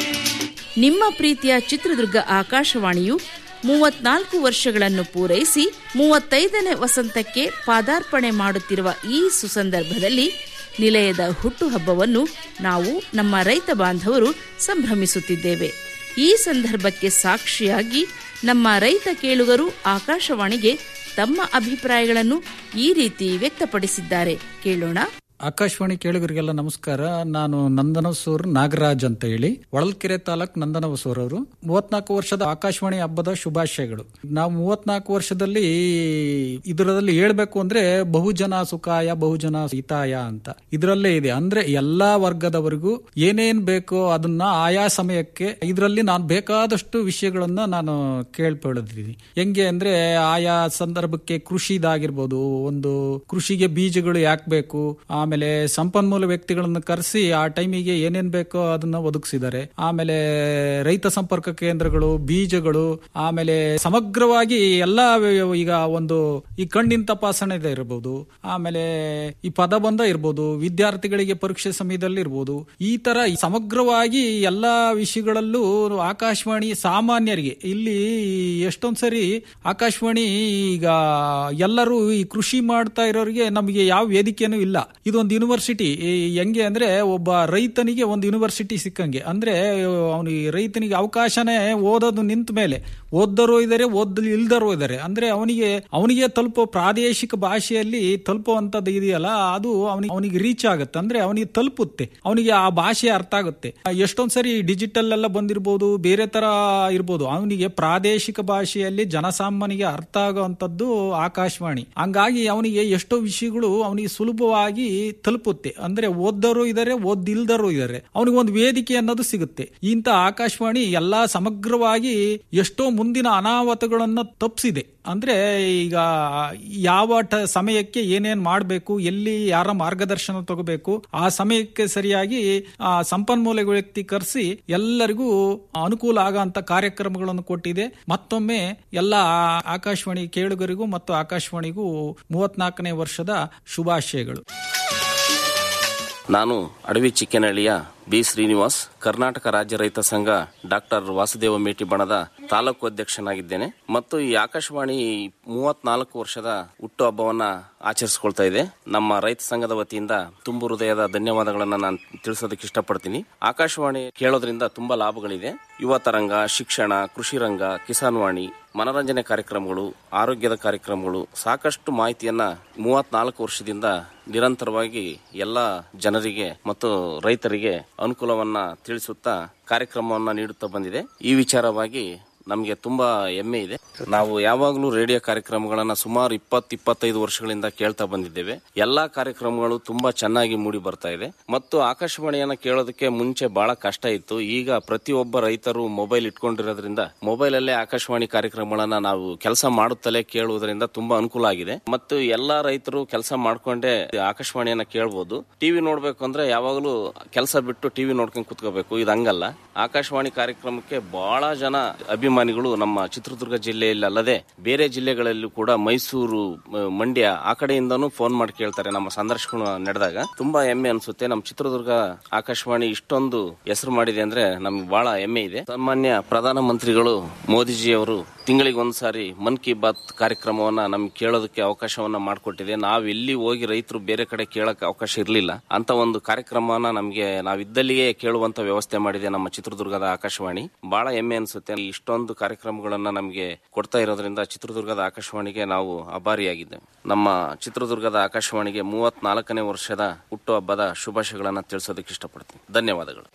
ನಿಮ್ಮ ಪ್ರೀತಿಯ ಚಿತ್ರದುರ್ಗ ಆಕಾಶವಾಣಿಯು ಮೂವತ್ನಾಲ್ಕು ವರ್ಷಗಳನ್ನು ಪೂರೈಸಿ ಮೂವತ್ತೈದನೇ ವಸಂತಕ್ಕೆ ಪಾದಾರ್ಪಣೆ ಮಾಡುತ್ತಿರುವ ಈ ಸುಸಂದರ್ಭದಲ್ಲಿ ನಿಲಯದ ಹುಟ್ಟುಹಬ್ಬವನ್ನು ನಾವು ನಮ್ಮ ರೈತ ಬಾಂಧವರು ಸಂಭ್ರಮಿಸುತ್ತಿದ್ದೇವೆ ಈ ಸಂದರ್ಭಕ್ಕೆ ಸಾಕ್ಷಿಯಾಗಿ ನಮ್ಮ ರೈತ ಕೇಳುಗರು ಆಕಾಶವಾಣಿಗೆ ತಮ್ಮ ಅಭಿಪ್ರಾಯಗಳನ್ನು ಈ ರೀತಿ ವ್ಯಕ್ತಪಡಿಸಿದ್ದಾರೆ ಕೇಳೋಣ ಆಕಾಶವಾಣಿ ಕೇಳುಗರಿಗೆಲ್ಲ ನಮಸ್ಕಾರ ನಾನು ನಂದನಸೂರ್ ನಾಗರಾಜ್ ಅಂತ ಹೇಳಿ ಹೊಳಲ್ಕೆರೆ ತಾಲೂಕ್ ನಂದನವಸೂರ್ ಅವರು ಮೂವತ್ನಾಲ್ಕು ವರ್ಷದ ಆಕಾಶವಾಣಿ ಹಬ್ಬದ ಶುಭಾಶಯಗಳು ನಾವು ಮೂವತ್ನಾಲ್ಕು ವರ್ಷದಲ್ಲಿ ಇದರಲ್ಲಿ ಹೇಳ್ಬೇಕು ಅಂದ್ರೆ ಬಹುಜನ ಸುಖಾಯ ಬಹುಜನ ಹಿತಾಯ ಅಂತ ಇದರಲ್ಲೇ ಇದೆ ಅಂದ್ರೆ ಎಲ್ಲಾ ವರ್ಗದವರಿಗೂ ಏನೇನ್ ಬೇಕೋ ಅದನ್ನ ಆಯಾ ಸಮಯಕ್ಕೆ ಇದರಲ್ಲಿ ನಾನು ಬೇಕಾದಷ್ಟು ವಿಷಯಗಳನ್ನ ನಾನು ಕೇಳ್ಕೊಳ್ಳಿದ್ದೀನಿ ಹೆಂಗೆ ಅಂದ್ರೆ ಆಯಾ ಸಂದರ್ಭಕ್ಕೆ ಕೃಷಿದಾಗಿರ್ಬೋದು ಒಂದು ಕೃಷಿಗೆ ಬೀಜಗಳು ಯಾಕೆ ಬೇಕು ಆಮೇಲೆ ಸಂಪನ್ಮೂಲ ವ್ಯಕ್ತಿಗಳನ್ನು ಕರೆಸಿ ಆ ಟೈಮಿಗೆ ಏನೇನ್ ಬೇಕೋ ಅದನ್ನ ಒದಗಿಸಿದ್ದಾರೆ ಆಮೇಲೆ ರೈತ ಸಂಪರ್ಕ ಕೇಂದ್ರಗಳು ಬೀಜಗಳು ಆಮೇಲೆ ಸಮಗ್ರವಾಗಿ ಎಲ್ಲಾ ಈಗ ಒಂದು ಈ ಕಣ್ಣಿನ ತಪಾಸಣೆ ಇರಬಹುದು ಆಮೇಲೆ ಈ ಪದಬಂಧ ಇರ್ಬೋದು ವಿದ್ಯಾರ್ಥಿಗಳಿಗೆ ಪರೀಕ್ಷೆ ಸಮಯದಲ್ಲಿ ಇರ್ಬೋದು ಈ ತರ ಸಮಗ್ರವಾಗಿ ಎಲ್ಲಾ ವಿಷಯಗಳಲ್ಲೂ ಆಕಾಶವಾಣಿ ಸಾಮಾನ್ಯರಿಗೆ ಇಲ್ಲಿ ಎಷ್ಟೊಂದ್ ಸರಿ ಆಕಾಶವಾಣಿ ಈಗ ಎಲ್ಲರೂ ಈ ಕೃಷಿ ಮಾಡ್ತಾ ಇರೋರಿಗೆ ನಮಗೆ ಯಾವ ವೇದಿಕೆನೂ ಇಲ್ಲ ಇದೊಂದು ಯೂನಿವರ್ಸಿಟಿ ಈ ಹೆಂಗೆ ಅಂದ್ರೆ ಒಬ್ಬ ರೈತನಿಗೆ ಒಂದು ಯೂನಿವರ್ಸಿಟಿ ಸಿಕ್ಕಂಗೆ ಅಂದ್ರೆ ಅವನಿಗೆ ರೈತನಿಗೆ ಅವಕಾಶನೇ ಓದೋದು ನಿಂತ ಮೇಲೆ ಓದ್ದರೂ ಇದ್ದಾರೆ ಓದ್ ಇಲ್ದರೂ ಇದ್ದಾರೆ ಅಂದ್ರೆ ಅವನಿಗೆ ಅವನಿಗೆ ತಲುಪೋ ಪ್ರಾದೇಶಿಕ ಭಾಷೆಯಲ್ಲಿ ತಲುಪುವಂತದ್ದು ಇದೆಯಲ್ಲ ಅದು ಅವನಿಗೆ ಅವನಿಗೆ ರೀಚ್ ಆಗುತ್ತೆ ಅಂದ್ರೆ ಅವನಿಗೆ ತಲುಪುತ್ತೆ ಅವನಿಗೆ ಆ ಭಾಷೆ ಅರ್ಥ ಆಗುತ್ತೆ ಎಷ್ಟೊಂದ್ ಸರಿ ಡಿಜಿಟಲ್ ಎಲ್ಲ ಬಂದಿರಬಹುದು ಬೇರೆ ತರ ಇರ್ಬೋದು ಅವನಿಗೆ ಪ್ರಾದೇಶಿಕ ಭಾಷೆಯಲ್ಲಿ ಜನಸಾಮಾನ್ಯನಿಗೆ ಅರ್ಥ ಆಗುವಂತದ್ದು ಆಕಾಶವಾಣಿ ಹಂಗಾಗಿ ಅವನಿಗೆ ಎಷ್ಟೋ ವಿಷಯಗಳು ಅವನಿಗೆ ಸುಲಭವಾಗಿ ತಲುಪುತ್ತೆ ಅಂದ್ರೆ ಓದ್ದವರು ಇದ್ದಾರೆ ಓದಿಲ್ದರು ಇದ್ದಾರೆ ಅವನಿಗೆ ಒಂದು ವೇದಿಕೆ ಅನ್ನೋದು ಸಿಗುತ್ತೆ ಇಂಥ ಆಕಾಶವಾಣಿ ಎಲ್ಲಾ ಸಮಗ್ರವಾಗಿ ಎಷ್ಟೋ ಮುಂದಿನ ಅನಾಹುತಗಳನ್ನ ತಪ್ಪಿಸಿದೆ ಅಂದ್ರೆ ಈಗ ಯಾವ ಟ- ಸಮಯಕ್ಕೆ ಏನೇನ್ ಮಾಡಬೇಕು ಎಲ್ಲಿ ಯಾರ ಮಾರ್ಗದರ್ಶನ ತಗೋಬೇಕು ಆ ಸಮಯಕ್ಕೆ ಸರಿಯಾಗಿ ಆ ಸಂಪನ್ಮೂಲ ವ್ಯಕ್ತಿ ಕರೆಸಿ ಎಲ್ಲರಿಗೂ ಅನುಕೂಲ ಆಗಂತ ಕಾರ್ಯಕ್ರಮಗಳನ್ನು ಕೊಟ್ಟಿದೆ ಮತ್ತೊಮ್ಮೆ ಎಲ್ಲ ಆಕಾಶವಾಣಿ ಕೇಳುಗರಿಗೂ ಮತ್ತು ಆಕಾಶವಾಣಿಗೂ ಮೂವತ್ನಾಲ್ಕನೇ ವರ್ಷದ ಶುಭಾಶಯಗಳು ನಾನು ಅಡವಿ ಚಿಕ್ಕನಹಳ್ಳಿಯ ಬಿ ಶ್ರೀನಿವಾಸ್ ಕರ್ನಾಟಕ ರಾಜ್ಯ ರೈತ ಸಂಘ ಡಾಕ್ಟರ್ ವಾಸುದೇವ ಮೇಟಿ ಬಣದ ತಾಲೂಕು ಅಧ್ಯಕ್ಷನಾಗಿದ್ದೇನೆ ಮತ್ತು ಈ ಆಕಾಶವಾಣಿ ಮೂವತ್ನಾಲ್ಕು ವರ್ಷದ ಹುಟ್ಟು ಹಬ್ಬವನ್ನ ಆಚರಿಸಿಕೊಳ್ತಾ ಇದೆ ನಮ್ಮ ರೈತ ಸಂಘದ ವತಿಯಿಂದ ತುಂಬು ಹೃದಯದ ಧನ್ಯವಾದಗಳನ್ನ ನಾನು ತಿಳಿಸೋದಕ್ಕೆ ಇಷ್ಟಪಡ್ತೀನಿ ಆಕಾಶವಾಣಿ ಕೇಳೋದ್ರಿಂದ ತುಂಬಾ ಲಾಭಗಳಿದೆ ಯುವ ತರಂಗ ಶಿಕ್ಷಣ ಕೃಷಿ ರಂಗ ಕಿಸಾನ್ ವಾಣಿ ಮನರಂಜನೆ ಕಾರ್ಯಕ್ರಮಗಳು ಆರೋಗ್ಯದ ಕಾರ್ಯಕ್ರಮಗಳು ಸಾಕಷ್ಟು ಮಾಹಿತಿಯನ್ನ ಮೂವತ್ನಾಲ್ಕು ವರ್ಷದಿಂದ ನಿರಂತರವಾಗಿ ಎಲ್ಲ ಜನರಿಗೆ ಮತ್ತು ರೈತರಿಗೆ ಅನುಕೂಲವನ್ನ ತಿಳಿಸುತ್ತಾ ಕಾರ್ಯಕ್ರಮವನ್ನ ನೀಡುತ್ತಾ ಬಂದಿದೆ ಈ ವಿಚಾರವಾಗಿ ನಮಗೆ ತುಂಬಾ ಹೆಮ್ಮೆ ಇದೆ ನಾವು ಯಾವಾಗಲೂ ರೇಡಿಯೋ ಕಾರ್ಯಕ್ರಮಗಳನ್ನ ಸುಮಾರು ಇಪ್ಪತ್ತು ಇಪ್ಪತ್ತೈದು ವರ್ಷಗಳಿಂದ ಕೇಳ್ತಾ ಬಂದಿದ್ದೇವೆ ಎಲ್ಲಾ ಕಾರ್ಯಕ್ರಮಗಳು ತುಂಬಾ ಚೆನ್ನಾಗಿ ಮೂಡಿ ಬರ್ತಾ ಇದೆ ಮತ್ತು ಆಕಾಶವಾಣಿಯನ್ನ ಕೇಳೋದಕ್ಕೆ ಮುಂಚೆ ಬಹಳ ಕಷ್ಟ ಇತ್ತು ಈಗ ಪ್ರತಿಯೊಬ್ಬ ರೈತರು ಮೊಬೈಲ್ ಇಟ್ಕೊಂಡಿರೋದ್ರಿಂದ ಮೊಬೈಲ್ ಅಲ್ಲೇ ಆಕಾಶವಾಣಿ ಕಾರ್ಯಕ್ರಮಗಳನ್ನ ನಾವು ಕೆಲಸ ಮಾಡುತ್ತಲೇ ಕೇಳುವುದರಿಂದ ತುಂಬಾ ಅನುಕೂಲ ಆಗಿದೆ ಮತ್ತು ಎಲ್ಲಾ ರೈತರು ಕೆಲಸ ಮಾಡ್ಕೊಂಡೇ ಆಕಾಶವಾಣಿಯನ್ನ ಕೇಳಬಹುದು ಟಿವಿ ನೋಡ್ಬೇಕು ಅಂದ್ರೆ ಯಾವಾಗಲೂ ಕೆಲಸ ಬಿಟ್ಟು ಟಿವಿ ನೋಡ್ಕೊಂಡು ಕುತ್ಕೋಬೇಕು ಇದು ಹಂಗಲ್ಲ ಆಕಾಶವಾಣಿ ಕಾರ್ಯಕ್ರಮಕ್ಕೆ ಬಹಳ ಜನ ಅಭಿಮಾನಿಗಳು ನಮ್ಮ ಚಿತ್ರದುರ್ಗ ಜಿಲ್ಲೆಯಲ್ಲಿ ಅಲ್ಲದೆ ಬೇರೆ ಜಿಲ್ಲೆಗಳಲ್ಲೂ ಕೂಡ ಮೈಸೂರು ಮ- ಮಂಡ್ಯ ಆ ಕಡೆಯಿಂದನೂ ಫೋನ್ ಮಾಡಿ ಕೇಳ್ತಾರೆ ನಮ್ಮ ಸಂದರ್ಶನ ನಡೆದಾಗ ತುಂಬಾ ಹೆಮ್ಮೆ ಅನ್ಸುತ್ತೆ ನಮ್ಮ ಚಿತ್ರದುರ್ಗ ಆಕಾಶವಾಣಿ ಇಷ್ಟೊಂದು ಹೆಸರು ಮಾಡಿದೆ ಅಂದ್ರೆ ನಮ್ಗೆ ಬಹಳ ಹೆಮ್ಮೆ ಇದೆ ಸಾಮಾನ್ಯ ಪ್ರಧಾನ ಮಂತ್ರಿಗಳು ಮೋದಿಜಿ ಅವರು ತಿಂಗಳಿಗೆ ಒಂದ್ಸಾರಿ ಮನ್ ಕಿ ಬಾತ್ ಕಾರ್ಯಕ್ರಮವನ್ನ ನಮ್ಗೆ ಕೇಳೋದಕ್ಕೆ ಅವಕಾಶವನ್ನ ಮಾಡಿಕೊಟ್ಟಿದೆ ನಾವ್ ಎಲ್ಲಿ ಹೋಗಿ ರೈತರು ಬೇರೆ ಕಡೆ ಕೇಳಕ್ ಅವಕಾಶ ಇರಲಿಲ್ಲ ಅಂತ ಒಂದು ಕಾರ್ಯಕ್ರಮವನ್ನ ನಮ್ಗೆ ನಾವಿದ್ದಲ್ಲಿಯೇ ಕೇಳುವಂತ ವ್ಯವಸ್ಥೆ ಮಾಡಿದೆ ನಮ್ಮ ಚಿತ್ರದುರ್ಗದ ಆಕಾಶವಾಣಿ ಬಹಳ ಹೆಮ್ಮೆ ಅನ್ಸುತ್ತೆ ಇಷ್ಟೊಂದು ಕಾರ್ಯಕ್ರಮಗಳನ್ನ ನಮ್ಗೆ ಕೊಡ್ತಾ ಇರೋದ್ರಿಂದ ಚಿತ್ರದುರ್ಗದ ಆಕಾಶವಾಣಿಗೆ ನಾವು ಅಭಾರಿಯಾಗಿದ್ದೇವೆ ನಮ್ಮ ಚಿತ್ರದುರ್ಗದ ಆಕಾಶವಾಣಿಗೆ ಮೂವತ್ನಾಲ್ಕನೇ ವರ್ಷದ ಹುಟ್ಟುಹಬ್ಬದ ಶುಭಾಶಯಗಳನ್ನ ತಿಳಿಸೋದಕ್ಕೆ ಇಷ್ಟಪಡ್ತೀನಿ ಧನ್ಯವಾದಗಳು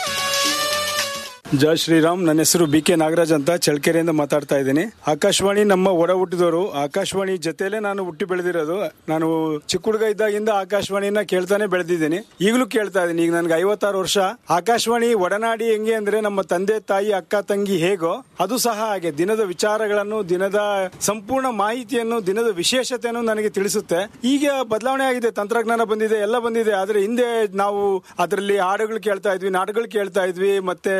ಜಯ ಶ್ರೀರಾಮ್ ನನ್ನ ಹೆಸರು ಬಿ ಕೆ ನಾಗರಾಜ್ ಅಂತ ಚಳ್ಳಕೆರೆಯಿಂದ ಮಾತಾಡ್ತಾ ಇದ್ದೀನಿ ಆಕಾಶವಾಣಿ ನಮ್ಮ ಒಡ ಹುಟ್ಟಿದವರು ಆಕಾಶವಾಣಿ ಜೊತೆಲೆ ನಾನು ಹುಟ್ಟಿ ಬೆಳೆದಿರೋದು ನಾನು ಚಿಕ್ಕ ಹುಡುಗ ಇದ್ದಾಗಿಂದ ಆಕಾಶವಾಣಿನ ಕೇಳ್ತಾನೆ ಬೆಳೆದಿದ್ದೀನಿ ಈಗಲೂ ಕೇಳ್ತಾ ಇದ್ದೀನಿ ಈಗ ನನ್ಗೆ ಐವತ್ತಾರು ವರ್ಷ ಆಕಾಶವಾಣಿ ಒಡನಾಡಿ ಹೆಂಗೆ ಅಂದ್ರೆ ನಮ್ಮ ತಂದೆ ತಾಯಿ ಅಕ್ಕ ತಂಗಿ ಹೇಗೋ ಅದು ಸಹ ಹಾಗೆ ದಿನದ ವಿಚಾರಗಳನ್ನು ದಿನದ ಸಂಪೂರ್ಣ ಮಾಹಿತಿಯನ್ನು ದಿನದ ವಿಶೇಷತೆಯನ್ನು ನನಗೆ ತಿಳಿಸುತ್ತೆ ಈಗ ಬದಲಾವಣೆ ಆಗಿದೆ ತಂತ್ರಜ್ಞಾನ ಬಂದಿದೆ ಎಲ್ಲ ಬಂದಿದೆ ಆದ್ರೆ ಹಿಂದೆ ನಾವು ಅದರಲ್ಲಿ ಹಾಡುಗಳು ಕೇಳ್ತಾ ಇದ್ವಿ ನಾಟಕಗಳು ಕೇಳ್ತಾ ಇದ್ವಿ ಮತ್ತೆ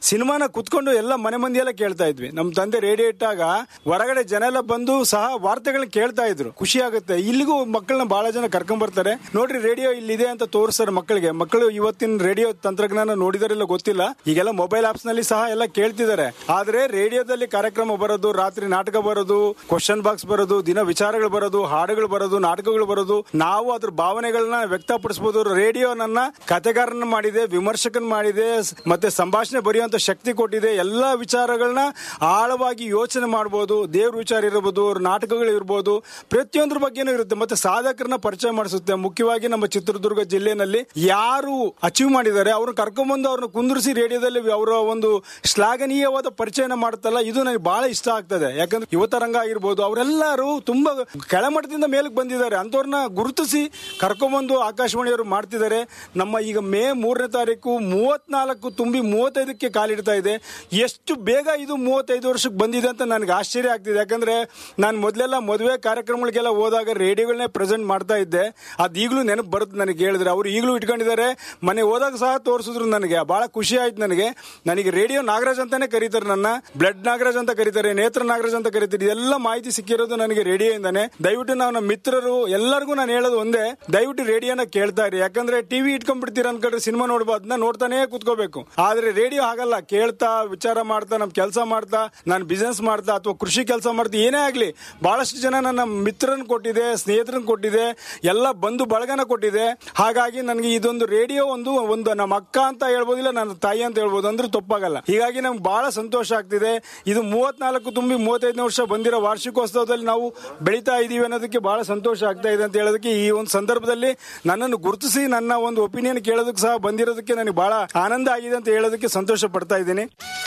ಸಿನಿಮಾನ ಕುತ್ಕೊಂಡು ಎಲ್ಲ ಮನೆ ಮಂದಿ ಎಲ್ಲ ಕೇಳ್ತಾ ಇದ್ವಿ ನಮ್ಮ ತಂದೆ ರೇಡಿಯೋ ಇಟ್ಟಾಗ ಹೊರಗಡೆ ಜನ ಎಲ್ಲ ಬಂದು ಸಹ ವಾರ್ತೆಗಳನ್ನ ಕೇಳ್ತಾ ಇದ್ರು ಖುಷಿ ಆಗುತ್ತೆ ಇಲ್ಲಿಗೂ ಮಕ್ಕಳನ್ನ ಬಹಳ ಜನ ಕರ್ಕೊಂಡ್ ಬರ್ತಾರೆ ನೋಡ್ರಿ ರೇಡಿಯೋ ಇಲ್ಲಿದೆ ಅಂತ ತೋರಿಸ್ತಾರೆ ಮಕ್ಕಳಿಗೆ ಮಕ್ಕಳು ಇವತ್ತಿನ ರೇಡಿಯೋ ತಂತ್ರಜ್ಞಾನ ನೋಡಿದಾರೆಲ್ಲ ಗೊತ್ತಿಲ್ಲ ಈಗೆಲ್ಲ ಮೊಬೈಲ್ ಆಪ್ಸ್ ನಲ್ಲಿ ಸಹ ಎಲ್ಲ ಕೇಳ್ತಿದ್ದಾರೆ ಆದ್ರೆ ರೇಡಿಯೋದಲ್ಲಿ ಕಾರ್ಯಕ್ರಮ ಬರೋದು ರಾತ್ರಿ ನಾಟಕ ಬರೋದು ಕ್ವಶನ್ ಬಾಕ್ಸ್ ಬರೋದು ದಿನ ವಿಚಾರಗಳು ಬರೋದು ಹಾಡುಗಳು ಬರೋದು ನಾಟಕಗಳು ಬರೋದು ನಾವು ಅದ್ರ ಭಾವನೆಗಳನ್ನ ವ್ಯಕ್ತಪಡಿಸಬಹುದು ರೇಡಿಯೋ ನನ್ನ ಕತೆಗಾರನ ಮಾಡಿದೆ ವಿಮರ್ಶಕನ್ ಮಾಡಿದೆ ಸ್- ಮತ್ತೆ ಸಂಭಾಷಣೆ ಬರೆಯುವಂತ ಶಕ್ತಿ ಕೊಟ್ಟಿದೆ ಎಲ್ಲಾ ವಿಚಾರಗಳನ್ನ ಆಳವಾಗಿ ಯೋಚನೆ ಮಾಡಬಹುದು ದೇವ್ರ ವಿಚಾರ ಇರಬಹುದು ಅವ್ರ ನಾಟಕಗಳು ಇರ್ಬೋದು ಪ್ರತಿಯೊಂದ್ರ ಬಗ್ಗೆನೂ ಇರುತ್ತೆ ಮತ್ತೆ ಸಾಧಕರನ್ನ ಪರಿಚಯ ಮಾಡಿಸುತ್ತೆ ಮುಖ್ಯವಾಗಿ ನಮ್ಮ ಚಿತ್ರದುರ್ಗ ಜಿಲ್ಲೆನಲ್ಲಿ ಯಾರು ಅಚೀವ್ ಮಾಡಿದ್ದಾರೆ ಅವ್ರನ್ನ ಕರ್ಕೊಂಡ್ಬಂದು ಅವ್ರನ್ನ ಕುಂದಿರಿಸಿ ರೇಡಿಯೋದಲ್ಲಿ ಅವರ ಒಂದು ಶ್ಲಾಘನೀಯವಾದ ಪರಿಚಯನ ಮಾಡುತ್ತಲ್ಲ ಇದು ನನಗೆ ಬಹಳ ಇಷ್ಟ ಆಗ್ತದೆ ಯಾಕಂದ್ರೆ ಯುವತ ರಂಗ ಆಗಿರ್ಬೋದು ಅವರೆಲ್ಲರೂ ತುಂಬಾ ಕೆಳಮಟ್ಟದಿಂದ ಮೇಲಕ್ಕೆ ಬಂದಿದ್ದಾರೆ ಅಂತವ್ರನ್ನ ಗುರುತಿಸಿ ಕರ್ಕೊಂಡ್ಬಂದು ಆಕಾಶವಾಣಿಯವರು ಮಾಡ್ತಿದ್ದಾರೆ ನಮ್ಮ ಈಗ ಮೇ ಮೂರನೇ ತಾರೀಕು ಮೂವತ್ನಾಲ್ಕು ತುಂಬಿ ಮೂವತ್ತೈದಕ್ಕೆ ಕಾಲಿಡ್ತಾ ಇದೆ ಎಷ್ಟು ಬೇಗ ಇದು ಮೂವತ್ತೈದು ವರ್ಷಕ್ಕೆ ಬಂದಿದೆ ಅಂತ ನನಗೆ ಆಶ್ಚರ್ಯ ಆಗ್ತಿದೆ ಯಾಕಂದ್ರೆ ನಾನು ಮೊದಲೆಲ್ಲ ಮದುವೆ ಕಾರ್ಯಕ್ರಮಗಳಿಗೆಲ್ಲ ಹೋದಾಗ ರೇಡಿಯೋಗಳನ್ನೇ ಪ್ರೆಸೆಂಟ್ ಮಾಡ್ತಾ ಇದ್ದೆ ಅದು ಈಗಲೂ ನೆನಪು ಬರುತ್ತೆ ನನಗೆ ಹೇಳಿದ್ರೆ ಅವರು ಈಗಲೂ ಇಟ್ಕೊಂಡಿದ್ದಾರೆ ಮನೆ ಹೋದಾಗ ಸಹ ತೋರಿಸಿದ್ರು ನನಗೆ ಬಹಳ ಖುಷಿ ಆಯ್ತು ನನಗೆ ನನಗೆ ರೇಡಿಯೋ ನಾಗರಾಜ್ ಅಂತಾನೆ ಕರೀತಾರೆ ನನ್ನ ಬ್ಲಡ್ ನಾಗರಾಜ್ ಅಂತ ಕರೀತಾರೆ ನೇತ್ರ ನಾಗರಾಜ್ ಅಂತ ಕರೀತಾರೆ ಇದೆಲ್ಲ ಮಾಹಿತಿ ಸಿಕ್ಕಿರೋದು ನನಗೆ ರೇಡಿಯೋಯಿಂದಾನೆ ದಯವಿಟ್ಟು ನಾವು ನಮ್ಮ ಮಿತ್ರರು ಎಲ್ಲರಿಗೂ ನಾನು ಹೇಳೋದು ಒಂದೇ ದಯವಿಟ್ಟು ರೇಡಿಯೋನ ಕೇಳ್ತಾ ಇರಿ ಯಾಕಂದ್ರೆ ಟಿವಿ ಇಟ್ಕೊಂಡ್ಬಿಡ್ತೀರ ಅನ್ಕೊಂಡ್ರೆ ಸಿನಿಮಾ ನೋಡ್ಬೋದು ಅದನ್ನ ನೋಡ್ತಾನೆ ಕೂತ್ಕೋಬೇಕು ಆದ್ರೆ ರೇಡಿಯೋ ಹಾಗಲ್ಲ ಕೇಳ್ತಾ ವಿಚಾರ ಮಾಡ್ತಾ ನಮ್ ಕೆಲಸ ಮಾಡ್ತಾ ನಾನು ಬಿಸ್ನೆಸ್ ಮಾಡ್ತಾ ಅಥವಾ ಕೃಷಿ ಕೆಲಸ ಮಾಡ್ತಾ ಏನೇ ಆಗ್ಲಿ ಬಹಳಷ್ಟು ಜನ ನನ್ನ ಮಿತ್ರನ್ ಕೊಟ್ಟಿದೆ ಸ್ನೇಹಿತರನ್ ಕೊಟ್ಟಿದೆ ಎಲ್ಲ ಬಂಧು ಬಳಗನ ಕೊಟ್ಟಿದೆ ಹಾಗಾಗಿ ನನಗೆ ಇದೊಂದು ರೇಡಿಯೋ ಒಂದು ಒಂದು ನಮ್ಮ ಅಕ್ಕ ಅಂತ ಹೇಳ್ಬೋದಿಲ್ಲ ನನ್ನ ತಾಯಿ ಅಂತ ಹೇಳ್ಬೋದು ಅಂದ್ರೆ ತಪ್ಪಾಗಲ್ಲ ಹೀಗಾಗಿ ನಮ್ಗೆ ಬಹಳ ಸಂತೋಷ ಆಗ್ತಿದೆ ಇದು ಮೂವತ್ನಾಲ್ಕು ತುಂಬಿ ಮೂವತ್ತೈದನೇ ವರ್ಷ ಬಂದಿರೋ ವಾರ್ಷಿಕೋತ್ಸವದಲ್ಲಿ ನಾವು ಬೆಳೀತಾ ಇದೀವಿ ಅನ್ನೋದಕ್ಕೆ ಬಹಳ ಸಂತೋಷ ಆಗ್ತಾ ಇದೆ ಅಂತ ಹೇಳೋದಕ್ಕೆ ಈ ಒಂದು ಸಂದರ್ಭದಲ್ಲಿ ನನ್ನನ್ನು ಗುರುತಿಸಿ ನನ್ನ ಒಂದು ಒಪಿನಿಯನ್ ಕೇಳೋದಕ್ಕೆ ಸಹ ಬಂದಿರೋದಕ್ಕೆ ನನಗೆ ಬಹಳ ಆನಂದ ಆಗಿದೆ ಅಂತ ಹೇಳೋದಕ್ಕೆ ಸಂತೋಷ ಪಡ್ತಾ ಇದ್ದೀನಿ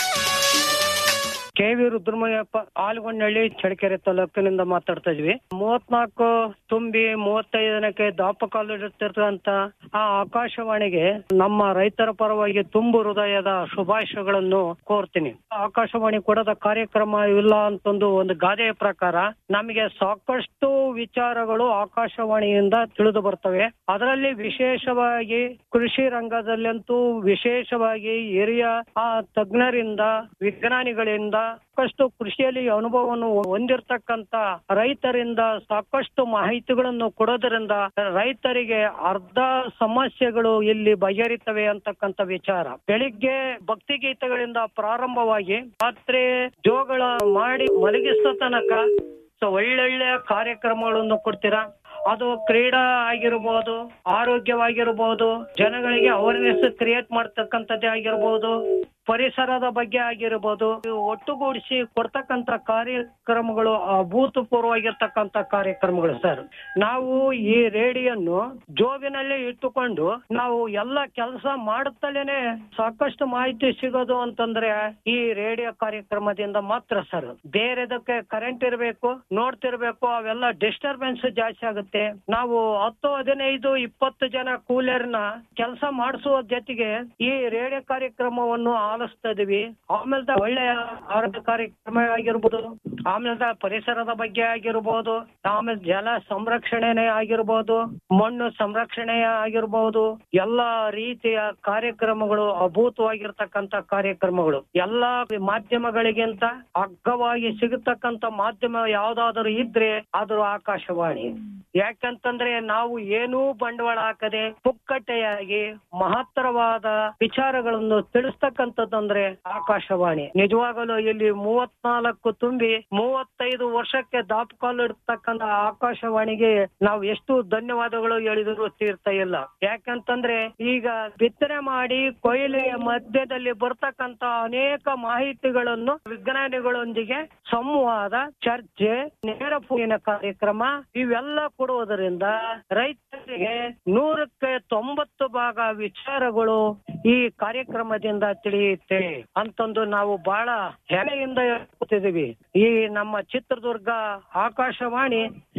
ಕೆ ವಿ ರುದ್ರಮಯ್ಯಪ್ಪ ಆಲ್ಗೊಂಡಳ್ಳಿ ಚಳ್ಳಕೆರೆ ತಾಲೂಕಿನಿಂದ ಮಾತಾಡ್ತಾ ಇದ್ವಿ ಮೂವತ್ನಾಲ್ಕು ತುಂಬಿ ಮೂವತ್ತೈದನಕ್ಕೆ ದಾಪಕಾಲಿಡುತ್ತಿರುವಂತ ಆ ಆಕಾಶವಾಣಿಗೆ ನಮ್ಮ ರೈತರ ಪರವಾಗಿ ತುಂಬು ಹೃದಯದ ಶುಭಾಶಯಗಳನ್ನು ಕೋರ್ತೀನಿ ಆಕಾಶವಾಣಿ ಕೊಡದ ಕಾರ್ಯಕ್ರಮ ಇಲ್ಲ ಅಂತಂದು ಒಂದು ಗಾದೆಯ ಪ್ರಕಾರ ನಮಗೆ ಸಾಕಷ್ಟು ವಿಚಾರಗಳು ಆಕಾಶವಾಣಿಯಿಂದ ತಿಳಿದು ಬರ್ತವೆ ಅದರಲ್ಲಿ ವಿಶೇಷವಾಗಿ ಕೃಷಿ ರಂಗದಲ್ಲಂತೂ ವಿಶೇಷವಾಗಿ ಹಿರಿಯ ಆ ತಜ್ಞರಿಂದ ವಿಜ್ಞಾನಿಗಳಿಂದ ಸಾಕಷ್ಟು ಕೃಷಿಯಲ್ಲಿ ಅನುಭವವನ್ನು ಹೊಂದಿರತಕ್ಕಂತ ರೈತರಿಂದ ಸಾಕಷ್ಟು ಮಾಹಿತಿಗಳನ್ನು ಕೊಡೋದ್ರಿಂದ ರೈತರಿಗೆ ಅರ್ಧ ಸಮಸ್ಯೆಗಳು ಇಲ್ಲಿ ಬಗೆಹರಿತವೆ ಅಂತಕ್ಕಂಥ ವಿಚಾರ ಬೆಳಿಗ್ಗೆ ಭಕ್ತಿ ಗೀತೆಗಳಿಂದ ಪ್ರಾರಂಭವಾಗಿ ರಾತ್ರಿ ಜೋಗಳ ಮಾಡಿ ಮಲಗಿಸೋ ತನಕ ಸೊ ಒಳ್ಳೊಳ್ಳೆ ಕಾರ್ಯಕ್ರಮಗಳನ್ನು ಕೊಡ್ತೀರಾ ಅದು ಕ್ರೀಡಾ ಆಗಿರ್ಬೋದು ಆರೋಗ್ಯವಾಗಿರ್ಬೋದು ಜನಗಳಿಗೆ ಅವೇರ್ನೆಸ್ ಕ್ರಿಯೇಟ್ ಮಾಡ್ತಕ್ಕಂಥದ್ದೇ ಆಗಿರ್ಬೋದು ಪರಿಸರದ ಬಗ್ಗೆ ಆಗಿರ್ಬೋದು ಇವು ಒಟ್ಟುಗೂಡಿಸಿ ಕೊಡ್ತಕ್ಕಂತ ಕಾರ್ಯಕ್ರಮಗಳು ಅಭೂತಪೂರ್ವವಾಗಿರ್ತಕ್ಕಂತ ಕಾರ್ಯಕ್ರಮಗಳು ಸರ್ ನಾವು ಈ ರೇಡಿಯನ್ನು ಜೋಬಿನಲ್ಲಿ ಇಟ್ಟುಕೊಂಡು ನಾವು ಎಲ್ಲ ಕೆಲಸ ಮಾಡುತ್ತಲೇನೆ ಸಾಕಷ್ಟು ಮಾಹಿತಿ ಸಿಗೋದು ಅಂತಂದ್ರೆ ಈ ರೇಡಿಯೋ ಕಾರ್ಯಕ್ರಮದಿಂದ ಮಾತ್ರ ಸರ್ ಬೇರೆದಕ್ಕೆ ಕರೆಂಟ್ ಇರಬೇಕು ನೋಡ್ತಿರ್ಬೇಕು ಅವೆಲ್ಲ ಡಿಸ್ಟರ್ಬೆನ್ಸ್ ಜಾಸ್ತಿ ಆಗುತ್ತೆ ನಾವು ಹತ್ತು ಹದಿನೈದು ಇಪ್ಪತ್ತು ಜನ ಕೂಲರ್ನ ಕೆಲಸ ಮಾಡಿಸುವ ಜೊತೆಗೆ ಈ ರೇಡಿಯೋ ಕಾರ್ಯಕ್ರಮವನ್ನು ಆಲಿಸ್ತಾ ಇದೀವಿ ಆಮೇಲೆ ಒಳ್ಳೆಯ ಆರೋಗ್ಯ ಕಾರ್ಯಕ್ರಮ ಆಗಿರ್ಬೋದು ಆಮೇಲೆ ಪರಿಸರದ ಬಗ್ಗೆ ಆಗಿರ್ಬೋದು ಆಮೇಲೆ ಜಲ ಸಂರಕ್ಷಣೆನೇ ಆಗಿರ್ಬೋದು ಮಣ್ಣು ಸಂರಕ್ಷಣೆ ಆಗಿರ್ಬೋದು ಎಲ್ಲಾ ರೀತಿಯ ಕಾರ್ಯಕ್ರಮಗಳು ಅಭೂತವಾಗಿರ್ತಕ್ಕಂತ ಕಾರ್ಯಕ್ರಮಗಳು ಎಲ್ಲಾ ಮಾಧ್ಯಮಗಳಿಗಿಂತ ಅಗ್ಗವಾಗಿ ಸಿಗತಕ್ಕಂತ ಮಾಧ್ಯಮ ಯಾವ್ದಾದ್ರು ಇದ್ರೆ ಅದು ಆಕಾಶವಾಣಿ ಯಾಕಂತಂದ್ರೆ ನಾವು ಏನೂ ಬಂಡವಾಳ ಹಾಕದೆ ಪುಕ್ಕಟ್ಟೆಯಾಗಿ ಮಹತ್ತರವಾದ ವಿಚಾರಗಳನ್ನು ತಿಳಿಸ್ತಕ್ಕಂಥದ್ದಂದ್ರೆ ಆಕಾಶವಾಣಿ ನಿಜವಾಗಲೂ ಇಲ್ಲಿ ಮೂವತ್ನಾಲ್ಕು ತುಂಬಿ ಮೂವತ್ತೈದು ವರ್ಷಕ್ಕೆ ದಾಪುಕಾಲಿಡ್ತಕ್ಕಂಥ ಆಕಾಶವಾಣಿಗೆ ನಾವು ಎಷ್ಟು ಧನ್ಯವಾದಗಳು ಹೇಳಿದ್ರು ತೀರ್ಥ ಇಲ್ಲ ಯಾಕಂತಂದ್ರೆ ಈಗ ಬಿತ್ತನೆ ಮಾಡಿ ಕೊಯ್ಲಿಯ ಮಧ್ಯದಲ್ಲಿ ಬರ್ತಕ್ಕಂತ ಅನೇಕ ಮಾಹಿತಿಗಳನ್ನು ವಿಜ್ಞಾನಿಗಳೊಂದಿಗೆ ಸಂವಾದ ಚರ್ಚೆ ನೇರ ಫೋನಿನ ಕಾರ್ಯಕ್ರಮ ಇವೆಲ್ಲ ಕೊಡುವುದರಿಂದ ರೈತರಿಗೆ ನೂರಕ್ಕೆ ತೊಂಬತ್ತು ಭಾಗ ವಿಚಾರಗಳು ಈ ಕಾರ್ಯಕ್ರಮದಿಂದ ತಿಳಿಯುತ್ತೆ ಅಂತಂದು ನಾವು ಬಹಳ ಹೆಮ್ಮೆಯಿಂದ ಹೇಳ್ಕೊತಿದೀವಿ ಈ ನಮ್ಮ ಚಿತ್ರದುರ್ಗ ಆಕಾಶವಾಣಿ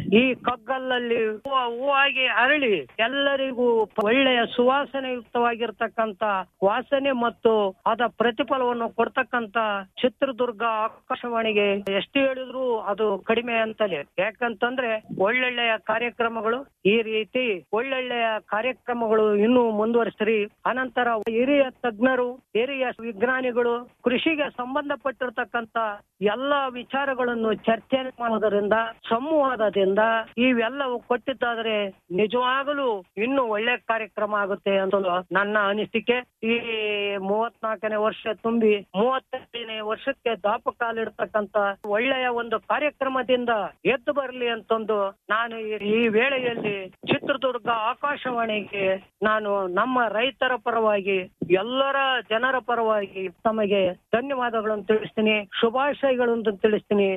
ಈ ಕಗ್ಗಲ್ಲಲ್ಲಿ ಹೂವ ಹೂವಾಗಿ ಅರಳಿ ಎಲ್ಲರಿಗೂ ಒಳ್ಳೆಯ ಸುವಾಸನೆಯುಕ್ತವಾಗಿರ್ತಕ್ಕಂತ ವಾಸನೆ ಮತ್ತು ಅದ ಪ್ರತಿಫಲವನ್ನು ಕೊಡ್ತಕ್ಕಂತ ಚಿತ್ರದುರ್ಗ ಆಕಾಶವಾಣಿಗೆ ಎಷ್ಟು ಹೇಳಿದ್ರು ಅದು ಕಡಿಮೆ ಅಂತಲೇ ಯಾಕಂತಂದ್ರೆ ಒಳ್ಳೊಳ್ಳೆಯ ಕಾರ್ಯಕ್ರಮಗಳು ಈ ರೀತಿ ಒಳ್ಳೊಳ್ಳೆಯ ಕಾರ್ಯಕ್ರಮಗಳು ಇನ್ನೂ ಮುಂದುವರಿಸ್ರಿ ಅನಂತರ ಹಿರಿಯ ತಜ್ಞರು ಹಿರಿಯ ವಿಜ್ಞಾನಿಗಳು ಕೃಷಿಗೆ ಸಂಬಂಧಪಟ್ಟಿರ್ತಕ್ಕಂತ ಎಲ್ಲ ವಿಚಾರಗಳನ್ನು ಚರ್ಚೆ ಮಾಡೋದರಿಂದ ಸಂವಾದದಿಂದ ಇವೆಲ್ಲವೂ ಕೊಟ್ಟಿದ್ದಾದ್ರೆ ನಿಜವಾಗಲೂ ಇನ್ನೂ ಒಳ್ಳೆ ಕಾರ್ಯಕ್ರಮ ಆಗುತ್ತೆ ಅಂತ ನನ್ನ ಅನಿಸಿಕೆ ಈ ಮೂವತ್ನಾಲ್ಕನೇ ವರ್ಷ ತುಂಬಿ ಮೂವತ್ತೈದನೇ ವರ್ಷಕ್ಕೆ ದಾಪ ಕಾಲಿಡ್ತಕ್ಕಂತ ಒಳ್ಳೆಯ ಒಂದು ಕಾರ್ಯಕ್ರಮದಿಂದ ಎದ್ದು ಬರಲಿ ಅಂತಂದು ನಾನು ಈ- ಈ ವೇಳೆಯಲ್ಲಿ ಚಿತ್ರದುರ್ಗ ಆಕಾಶವಾಣಿಗೆ ನಾನು ನಮ್ಮ ರೈತರ ಪರವಾಗಿ ಎಲ್ಲರ ಜನರ ಪರವಾಗಿ ತಮಗೆ ಧನ್ಯವಾದಗಳನ್ನು ತಿಳಿಸ್ತೀನಿ ಶುಭಾಶಯಗಳನ್ನು ತಿಳಿಸ್ತೀನಿ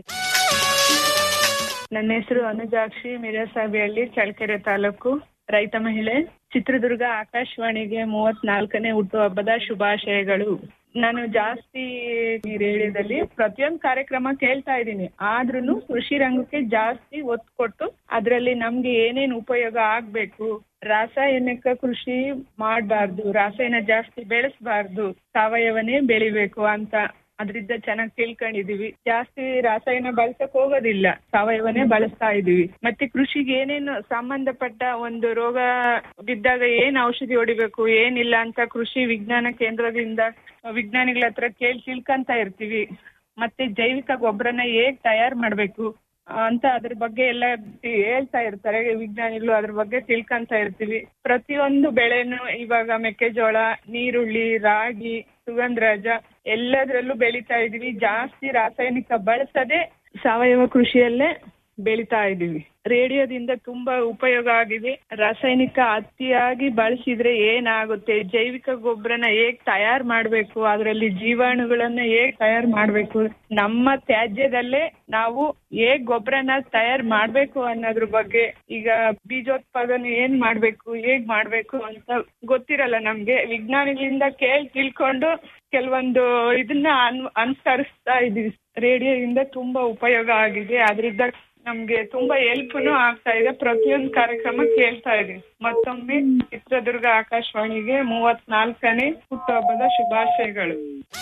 ನನ್ನ ಹೆಸರು ಅನುಜಾಕ್ಷಿ ಮಿರಸಾಬಿಹಳ್ಳಿ ಚಳ್ಳಕೆರೆ ತಾಲೂಕು ರೈತ ಮಹಿಳೆ ಚಿತ್ರದುರ್ಗ ಆಕಾಶವಾಣಿಗೆ ಮೂವತ್ನಾಲ್ಕನೇ ಹುಟ್ಟುಹಬ್ಬದ ಶುಭಾಶಯಗಳು ನಾನು ಜಾಸ್ತಿ ಈ ರೇಡಿಯೋದಲ್ಲಿ ಪ್ರತಿಯೊಂದು ಕಾರ್ಯಕ್ರಮ ಕೇಳ್ತಾ ಇದ್ದೀನಿ ಆದ್ರೂನು ಕೃಷಿ ರಂಗಕ್ಕೆ ಜಾಸ್ತಿ ಒತ್ತು ಕೊಟ್ಟು ಅದರಲ್ಲಿ ನಮ್ಗೆ ಏನೇನ್ ಉಪಯೋಗ ಆಗ್ಬೇಕು ರಾಸಾಯನಿಕ ಕೃಷಿ ಮಾಡಬಾರ್ದು ರಾಸಾಯನ ಜಾಸ್ತಿ ಬೆಳೆಸಬಾರ್ದು ಸಾವಯವನೇ ಬೆಳಿಬೇಕು ಅಂತ ಅದ್ರಿಂದ ಚೆನ್ನಾಗಿ ತಿಳ್ಕೊಂಡಿದೀವಿ ಜಾಸ್ತಿ ರಾಸಾಯನ ಬಳಸಕ್ ಹೋಗೋದಿಲ್ಲ ಸಾವಯವನೇ ಬಳಸ್ತಾ ಇದೀವಿ ಮತ್ತೆ ಕೃಷಿಗೆ ಏನೇನು ಸಂಬಂಧಪಟ್ಟ ಒಂದು ರೋಗ ಬಿದ್ದಾಗ ಏನ್ ಔಷಧಿ ಹೊಡಿಬೇಕು ಏನಿಲ್ಲ ಅಂತ ಕೃಷಿ ವಿಜ್ಞಾನ ಕೇಂದ್ರದಿಂದ ವಿಜ್ಞಾನಿಗಳ ಹತ್ರ ಕೇಳಿ ತಿಳ್ಕೊಂತ ಇರ್ತೀವಿ ಮತ್ತೆ ಜೈವಿಕ ಗೊಬ್ಬರನ ಹೇಗ್ ತಯಾರು ಮಾಡ್ಬೇಕು ಅಂತ ಅದ್ರ ಬಗ್ಗೆ ಎಲ್ಲ ಹೇಳ್ತಾ ಇರ್ತಾರೆ ವಿಜ್ಞಾನಿಗಳು ಅದ್ರ ಬಗ್ಗೆ ತಿಳ್ಕೊಂತ ಇರ್ತೀವಿ ಪ್ರತಿಯೊಂದು ಬೆಳೆನು ಇವಾಗ ಮೆಕ್ಕೆಜೋಳ ನೀರುಳ್ಳಿ ರಾಗಿ ಸುಗಂಧರಾಜ ಎಲ್ಲದರಲ್ಲೂ ಬೆಳಿತಾ ಇದೀವಿ ಜಾಸ್ತಿ ರಾಸಾಯನಿಕ ಬಳಸದೆ ಸಾವಯವ ಕೃಷಿಯಲ್ಲೇ ಬೆಳಿತಾ ಇದೀವಿ ರೇಡಿಯೋದಿಂದ ತುಂಬಾ ಉಪಯೋಗ ಆಗಿದೆ ರಾಸಾಯನಿಕ ಅತಿಯಾಗಿ ಬಳಸಿದ್ರೆ ಏನಾಗುತ್ತೆ ಜೈವಿಕ ಗೊಬ್ಬರನ ಹೇಗ್ ತಯಾರು ಮಾಡ್ಬೇಕು ಅದರಲ್ಲಿ ಜೀವಾಣುಗಳನ್ನ ಹೇಗ್ ತಯಾರು ಮಾಡ್ಬೇಕು ನಮ್ಮ ತ್ಯಾಜ್ಯದಲ್ಲೇ ನಾವು ಹೇಗ್ ಗೊಬ್ಬರನ ತಯಾರು ಮಾಡ್ಬೇಕು ಅನ್ನೋದ್ರ ಬಗ್ಗೆ ಈಗ ಬೀಜೋತ್ಪಾದನೆ ಏನ್ ಮಾಡ್ಬೇಕು ಹೇಗ್ ಮಾಡ್ಬೇಕು ಅಂತ ಗೊತ್ತಿರಲ್ಲ ನಮ್ಗೆ ವಿಜ್ಞಾನಿಗಳಿಂದ ಕೇಳಿ ತಿಳ್ಕೊಂಡು ಕೆಲವೊಂದು ಇದನ್ನ ಅನ್ ಅನುಸರಿಸ್ತಾ ಇದೀವಿ ರೇಡಿಯೋದಿಂದ ತುಂಬಾ ಉಪಯೋಗ ಆಗಿದೆ ಅದರಿಂದ ನಮ್ಗೆ ತುಂಬಾ ಹೆಲ್ಪ್ನು ಆಗ್ತಾ ಇದೆ ಪ್ರತಿಯೊಂದು ಕಾರ್ಯಕ್ರಮ ಕೇಳ್ತಾ ಇದೀವಿ ಮತ್ತೊಮ್ಮೆ ಚಿತ್ರದುರ್ಗ ಆಕಾಶವಾಣಿಗೆ ಮೂವತ್ನಾಲ್ಕನೇ ಹುಟ್ಟುಹಬ್ಬದ ಶುಭಾಶಯಗಳು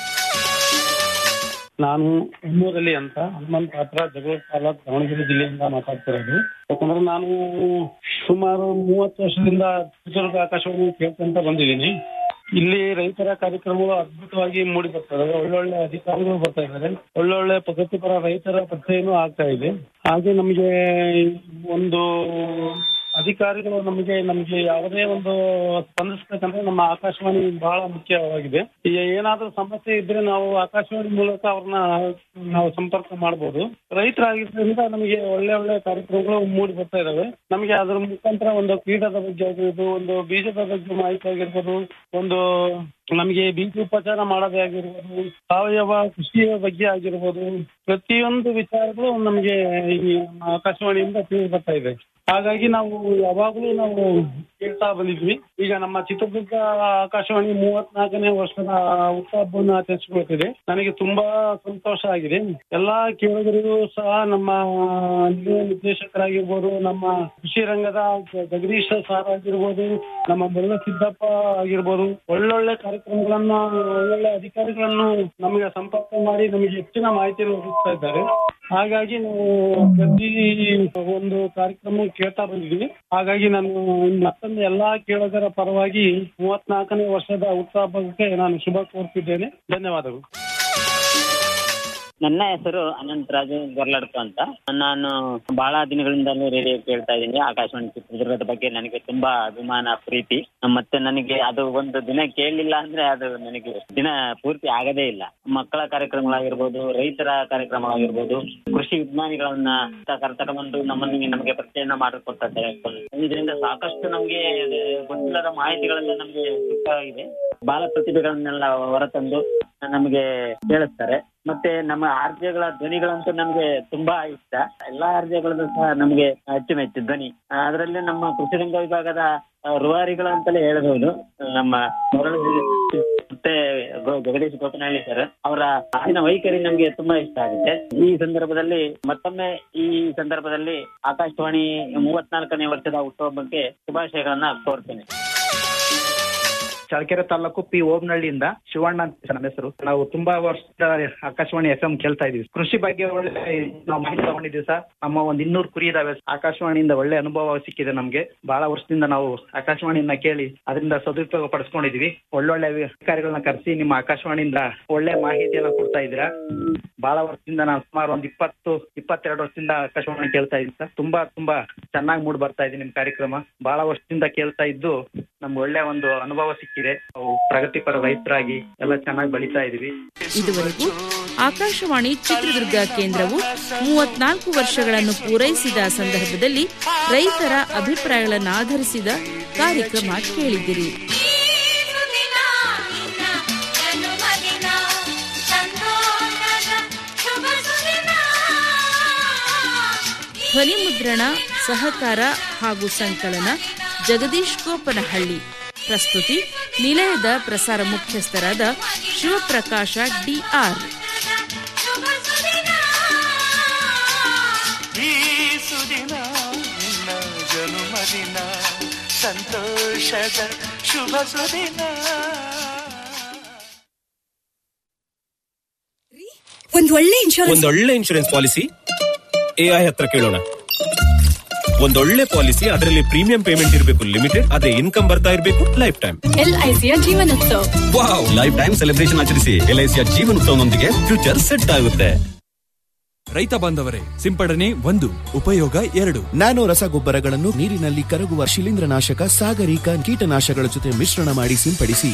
ನಾನು ಹೆಮ್ಮೂರಲ್ಲಿ ಅಂತ ಹನುಮಂತ ಹತ್ರ ಜಗಳೂರು ತಾಲೂಕ್ ದಾವಣಗೆರೆ ಜಿಲ್ಲೆಯಿಂದ ಮಾತಾಡ್ತಿರೋದು ಯಾಕಂದ್ರೆ ನಾನು ಸುಮಾರು ಮೂವತ್ತು ವರ್ಷದಿಂದ ಚಿತ್ರದುರ್ಗ ಆಕಾಶವಾಣಿ ಕೇಳ್ಕೊಂತ ಬಂದಿದ್ದೀನಿ ಇಲ್ಲಿ ರೈತರ ಕಾರ್ಯಕ್ರಮಗಳು ಅದ್ಭುತವಾಗಿ ಮೂಡಿ ಬರ್ತಾ ಇದಾವೆ ಒಳ್ಳೊಳ್ಳೆ ಅಧಿಕಾರಿಗಳು ಬರ್ತಾ ಇದ್ದಾರೆ ಒಳ್ಳೊಳ್ಳೆ ಪ್ರಗತಿಪರ ರೈತರ ಪರಿಚಯನೂ ಆಗ್ತಾ ಇದೆ ಹಾಗೆ ನಮಗೆ ಒಂದು ಅಧಿಕಾರಿಗಳು ನಮಗೆ ನಮಗೆ ಯಾವುದೇ ಒಂದು ಸ್ಪಂದಿಸ್ಬೇಕಂದ್ರೆ ನಮ್ಮ ಆಕಾಶವಾಣಿ ಬಹಳ ಮುಖ್ಯವಾಗಿದೆ ಈಗ ಏನಾದ್ರೂ ಸಮಸ್ಯೆ ಇದ್ರೆ ನಾವು ಆಕಾಶವಾಣಿ ಮೂಲಕ ಅವ್ರನ್ನ ನಾವು ಸಂಪರ್ಕ ಮಾಡಬಹುದು ರೈತರಾಗಿದ್ದರಿಂದ ನಮಗೆ ಒಳ್ಳೆ ಒಳ್ಳೆ ಕಾರ್ಯಕ್ರಮಗಳು ಮೂಡಿ ಬರ್ತಾ ಇದಾವೆ ನಮಗೆ ಅದ್ರ ಮುಖಾಂತರ ಒಂದು ಕ್ರೀಡಾದ ಬಗ್ಗೆ ಆಗಿರ್ಬೋದು ಒಂದು ಬೀಜದ ಬಗ್ಗೆ ಮಾಹಿತಿ ಆಗಿರ್ಬೋದು ಒಂದು ನಮಗೆ ಬೀಜ ಉಪಚಾರ ಮಾಡೋದೇ ಆಗಿರ್ಬೋದು ಸಾವಯವ ಕೃಷಿಯ ಬಗ್ಗೆ ಆಗಿರ್ಬೋದು ಪ್ರತಿಯೊಂದು ವಿಚಾರಗಳು ನಮಗೆ ಈ ನಮ್ಮ ಆಕಾಶವಾಣಿಯಿಂದ ತಿಳಿದು ಬರ್ತಾ ಇದೆ ಹಾಗಾಗಿ ನಾವು ಯಾವಾಗಲೂ ನಾವು ಕೇಳ್ತಾ ಬಂದಿದ್ವಿ ಈಗ ನಮ್ಮ ಚಿತ್ರದುರ್ಗ ಆಕಾಶವಾಣಿ ಮೂವತ್ನಾಲ್ಕನೇ ವರ್ಷದ ಹುಟ್ಟುಹಬ್ಬವನ್ನು ಆಚರಿಸಿಕೊಳ್ತಿದೆ ನನಗೆ ತುಂಬಾ ಸಂತೋಷ ಆಗಿದೆ ಎಲ್ಲಾ ಕೇಳುಗರಿಗೂ ಸಹ ನಮ್ಮ ನಿಲಯ ನಿರ್ದೇಶಕರಾಗಿರ್ಬೋದು ನಮ್ಮ ಕೃಷಿ ರಂಗದ ಜಗದೀಶ ಸಾರ್ ಆಗಿರ್ಬೋದು ನಮ್ಮ ಮುರುಘ ಸಿದ್ದಪ್ಪ ಆಗಿರ್ಬೋದು ಒಳ್ಳೊಳ್ಳೆ ಕಾರ್ಯಕ್ರಮಗಳನ್ನ ಒಳ್ಳೊಳ್ಳೆ ಅಧಿಕಾರಿಗಳನ್ನು ನಮಗೆ ಸಂಪರ್ಕ ಮಾಡಿ ನಮಗೆ ಹೆಚ್ಚಿನ ಮಾಹಿತಿಯನ್ನು ಒದಗಿಸ್ತಾ ಇದ್ದಾರೆ ಹಾಗಾಗಿ ನಾವು ಪ್ರತಿ ಒಂದು ಕಾರ್ಯಕ್ರಮ ಕೇಳ್ತಾ ಬಂದಿದ್ದೀವಿ ಹಾಗಾಗಿ ನಾನು ಮತ್ತೊಂದು ಎಲ್ಲಾ ಕೇಳುಗರ ಪರವಾಗಿ ಮೂವತ್ನಾಲ್ಕನೇ ವರ್ಷದ ಹುಟ್ಟುಹಬ್ಬಕ್ಕೆ ನಾನು ಶುಭ ಕೋರ್ತಿದ್ದೇನೆ ಧನ್ಯವಾದಗಳು ನನ್ನ ಹೆಸರು ಅನಂತರಾಜು ಗೊರ್ಲಡ್ಕು ಅಂತ ನಾನು ಬಹಳ ದಿನಗಳಿಂದಲೂ ರೇಡಿಯೋ ಕೇಳ್ತಾ ಇದ್ದೀನಿ ಆಕಾಶವಾಣಿ ಚಿತ್ರದುರ್ಗದ ಬಗ್ಗೆ ನನಗೆ ತುಂಬಾ ಅಭಿಮಾನ ಪ್ರೀತಿ ಮತ್ತೆ ನನಗೆ ಅದು ಒಂದು ದಿನ ಕೇಳಲಿಲ್ಲ ಅಂದ್ರೆ ಅದು ನನಗೆ ದಿನ ಪೂರ್ತಿ ಆಗದೇ ಇಲ್ಲ ಮಕ್ಕಳ ಕಾರ್ಯಕ್ರಮಗಳಾಗಿರ್ಬೋದು ರೈತರ ಕಾರ್ಯಕ್ರಮಗಳಾಗಿರ್ಬೋದು ಕೃಷಿ ವಿಜ್ಞಾನಿಗಳನ್ನ ಕರ್ತಕೊಂಡು ನಮ್ಮನ್ನು ನಮಗೆ ಪರಿಚಯನ ಮಾಡಿಕೊಡ್ತಾರೆ ಇದರಿಂದ ಸಾಕಷ್ಟು ನಮಗೆ ಗೊತ್ತಿಲ್ಲದ ಮಾಹಿತಿಗಳೆಲ್ಲ ನಮಗೆ ಸಿಗ್ತಾಗಿದೆ ಬಾಲ ಪ್ರತಿಭೆಗಳನ್ನೆಲ್ಲ ಹೊರತಂದು ನಮಗೆ ಕೇಳಿಸ್ತಾರೆ ಮತ್ತೆ ನಮ್ಮ ಆರ್ಜೆಗಳ ಧ್ವನಿಗಳಂತೂ ನಮ್ಗೆ ತುಂಬಾ ಇಷ್ಟ ಎಲ್ಲಾ ಆರ್ಜೆಗಳದ್ದು ಸಹ ನಮ್ಗೆ ಅಚ್ಚುಮೆಚ್ಚು ಧ್ವನಿ ಅದರಲ್ಲಿ ನಮ್ಮ ಕೃಷಿ ರಂಗ ವಿಭಾಗದ ಆ, ರೂವಾರಿಗಳು ಅಂತಲೇ ಹೇಳ್ಬೋದು ನಮ್ಮ ಮರಳು ಮತ್ತೆ ಗೋ- ಜಗದೀಶ್ ಗೋಪನಹಳ್ಳಿ ಸರ್ ಅವರ ಆಗಿನ ವೈಖರಿ ನಮ್ಗೆ ತುಂಬಾ ಇಷ್ಟ ಆಗುತ್ತೆ ಈ ಸಂದರ್ಭದಲ್ಲಿ ಮತ್ತೊಮ್ಮೆ ಈ ಸಂದರ್ಭದಲ್ಲಿ ಆಕಾಶವಾಣಿ ಮೂವತ್ನಾಲ್ಕನೇ ವರ್ಷದ ಹುಟ್ಟುಹಬ್ಬಕ್ಕೆ ಶುಭಾಶಯಗಳನ್ನ ಕೋರ್ತೇನೆ ಚಳ್ಳಕೆರೆ ತಾಲೂಕು ಪಿ ಓಮ್ನಹಳ್ಳಿಯಿಂದ ಶಿವಣ್ಣ ಅಂತ ನನ್ನ ಹೆಸರು ನಾವು ತುಂಬಾ ವರ್ಷದ ಆಕಾಶವಾಣಿ ಎಫ್ ಎಂ ಕೇಳ್ತಾ ಇದೀವಿ ಕೃಷಿ ಬಗ್ಗೆ ಒಳ್ಳೆ ನಾವು ಮಾಹಿತಿ ತಗೊಂಡಿದ್ದೀವಿ ಸರ್ ನಮ್ಮ ಒಂದ್ ಇನ್ನೂರು ಕುರಿ ಇದಾವೆ ಆಕಾಶವಾಣಿಯಿಂದ ಒಳ್ಳೆ ಅನುಭವ ಸಿಕ್ಕಿದೆ ನಮ್ಗೆ ಬಹಳ ವರ್ಷದಿಂದ ನಾವು ಆಕಾಶವಾಣಿಯನ್ನ ಕೇಳಿ ಅದರಿಂದ ಸದುಪಯೋಗ ಪಡಿಸ್ಕೊಂಡಿದೀವಿ ಒಳ್ಳೊಳ್ಳೆ ಅಧಿಕಾರಿಗಳನ್ನ ಕರೆಸಿ ನಿಮ್ಮ ಆಕಾಶವಾಣಿಯಿಂದ ಒಳ್ಳೆ ಮಾಹಿತಿಯನ್ನ ಕೊಡ್ತಾ ಇದ್ದೀರಾ ಬಹಳ ವರ್ಷದಿಂದ ನಾನು ಸುಮಾರು ಒಂದ್ ಇಪ್ಪತ್ತು ಇಪ್ಪತ್ತೆರಡು ವರ್ಷದಿಂದ ಆಕಾಶವಾಣಿ ಕೇಳ್ತಾ ಇದ್ದೀನಿ ಸರ್ ತುಂಬಾ ತುಂಬಾ ಚೆನ್ನಾಗಿ ಮೂಡ್ ಬರ್ತಾ ಇದೆ ನಿಮ್ ಕಾರ್ಯಕ್ರಮ ಬಹಳ ವರ್ಷದಿಂದ ಕೇಳ್ತಾ ಇದ್ದು ನಮ್ಗೆ ಒಳ್ಳೆ ಒಂದು ಅನುಭವ ಸಿಕ್ಕಿದೆ ನಾವು ಪ್ರಗತಿಪರ ರೈತರಾಗಿ ಎಲ್ಲ ಚೆನ್ನಾಗಿ ಬೆಳೀತಾ ಇದೀವಿ ಇದುವರೆಗೂ ಆಕಾಶವಾಣಿ ಚಿತ್ರದುರ್ಗ ಕೇಂದ್ರವು ಮೂವತ್ನಾಲ್ಕು ವರ್ಷಗಳನ್ನು ಪೂರೈಸಿದ ಸಂದರ್ಭದಲ್ಲಿ ರೈತರ ಅಭಿಪ್ರಾಯಗಳನ್ನು ಆಧರಿಸಿದ ಕಾರ್ಯಕ್ರಮ ಕೇಳಿದಿರಿ ಧ್ವನಿ ಮುದ್ರಣ ಸಹಕಾರ ಹಾಗೂ ಸಂಕಲನ ಜಗದೀಶ್ ಗೋಪನಹಳ್ಳಿ ಪ್ರಸ್ತುತಿ ನಿಲಯದ ಪ್ರಸಾರ ಮುಖ್ಯಸ್ಥರಾದ ಶಿವಪ್ರಕಾಶ ಡಿಆರ್ ಈ ಸುದಿನ ನಿನ್ನ ಜನುಮದಿನ ಸಂತೋಷದ ಶುಭ ಸುದಿನ ಒಂದ್ ಒಳ್ಳೆ ಇನ್ಶೂರೆನ್ಸ್ ಒಂದೊಳ್ಳೆ ಇನ್ಶೂರೆನ್ಸ್ ಪಾಲಿಸಿ ಎಐ ಹತ್ರ ಕೇಳೋಣ ಒಂದೊಳ್ಳೆ ಪಾಲಿಸಿ ಅದರಲ್ಲಿ ಪ್ರೀಮಿಯಂ ಪೇಮೆಂಟ್ ಇರಬೇಕು ಲಿಮಿಟೆಡ್ ಅದೇ ಇನ್ಕಮ್ ಬರ್ತಾ ಇರಬೇಕು ಲೈಫ್ ಟೈಮ್ ಎಲ್ಐಸಿಯ Jeevanotsava wow lifetime celebration ಆಚರಿಸಿ ಎಲ್ಐಸಿಯ ಜೀವನೋತ್ಸವನೊಂದಿಗೆ ಫ್ಯೂಚರ್ ಸೆಟ್ ಆಗುತ್ತೆ ರೈತ ಬಾಂಧವರೇ ಸಿಂಪಡಣೆ ಒಂದು ಉಪಯೋಗ ಎರಡು ನ್ಯಾನೋ ರಸಗೊಬ್ಬರಗಳನ್ನು ನೀರಿನಲ್ಲಿ ಕರಗುವ ಶಿಲೀಂಧ್ರನಾಶಕ ಸಾಗರಿಕ ಕೀಟನಾಶಕಗಳ ಜೊತೆ ಮಿಶ್ರಣ ಮಾಡಿ ಸಿಂಪಡಿಸಿ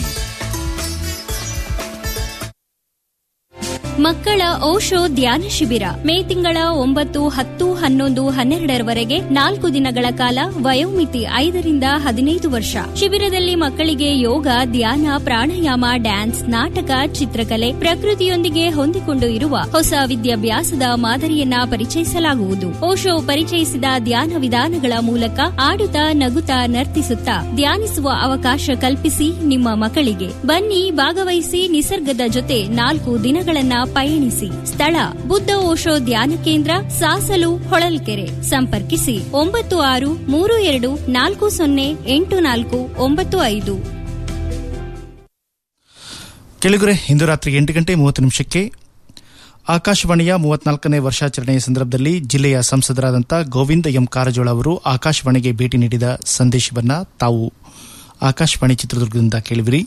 ಮಕ್ಕಳ ಓಶೋ ಧ್ಯಾನ ಶಿಬಿರ ಮೇ ತಿಂಗಳ ಒಂಬತ್ತು ಹತ್ತು ಹನ್ನೊಂದು ಹನ್ನೆರಡರವರೆಗೆ ನಾಲ್ಕು ದಿನಗಳ ಕಾಲ ವಯೋಮಿತಿ ಐದರಿಂದ ಹದಿನೈದು ವರ್ಷ ಶಿಬಿರದಲ್ಲಿ ಮಕ್ಕಳಿಗೆ ಯೋಗ ಧ್ಯಾನ ಪ್ರಾಣಾಯಾಮ ಡ್ಯಾನ್ಸ್ ನಾಟಕ ಚಿತ್ರಕಲೆ ಪ್ರಕೃತಿಯೊಂದಿಗೆ ಹೊಂದಿಕೊಂಡು ಇರುವ ಹೊಸ ವಿದ್ಯಾಭ್ಯಾಸದ ಮಾದರಿಯನ್ನ ಪರಿಚಯಿಸಲಾಗುವುದು ಓಶೋ ಪರಿಚಯಿಸಿದ ಧ್ಯಾನ ವಿಧಾನಗಳ ಮೂಲಕ ಆಡುತ್ತಾ ನಗುತ್ತಾ ನರ್ತಿಸುತ್ತಾ ಧ್ಯಾನಿಸುವ ಅವಕಾಶ ಕಲ್ಪಿಸಿ ನಿಮ್ಮ ಮಕ್ಕಳಿಗೆ ಬನ್ನಿ ಭಾಗವಹಿಸಿ ನಿಸರ್ಗದ ಜೊತೆ ನಾಲ್ಕು ದಿನಗಳನ್ನ ಪಯಣಿಸಿ ಸ್ಥಳ ಬುದ್ಧ ಓಶೋ ಧ್ಯಾನ ಕೇಂದ್ರ ಸಾಸಲು ಹೊಳಲ್ಕೆರೆ ಸಂಪರ್ಕಿಸಿ ಒಂಬತ್ತು ಆರು ಮೂರು ಎರಡು ನಾಲ್ಕು ಸೊನ್ನೆ ಎಂಟು ನಾಲ್ಕು ಒಂಬತ್ತು ಐದು ಕೆಳಗುರೆ ಇಂದು ರಾತ್ರಿ ಎಂಟು ಗಂಟೆ ಮೂವತ್ತು ನಿಮಿಷಕ್ಕೆ ಆಕಾಶವಾಣಿಯ ಮೂವತ್ನಾಲ್ಕನೇ ವರ್ಷಾಚರಣೆಯ ಸಂದರ್ಭದಲ್ಲಿ ಜಿಲ್ಲೆಯ ಸಂಸದರಾದಂಥ ಗೋವಿಂದ ಎಂ ಕಾರಜೋಳ ಅವರು ಆಕಾಶವಾಣಿಗೆ ಭೇಟಿ ನೀಡಿದ ಸಂದೇಶವನ್ನ ತಾವು ಆಕಾಶವಾಣಿ ಚಿತ್ರದುರ್ಗದಿಂದ ಕೇಳಿವಿರಿ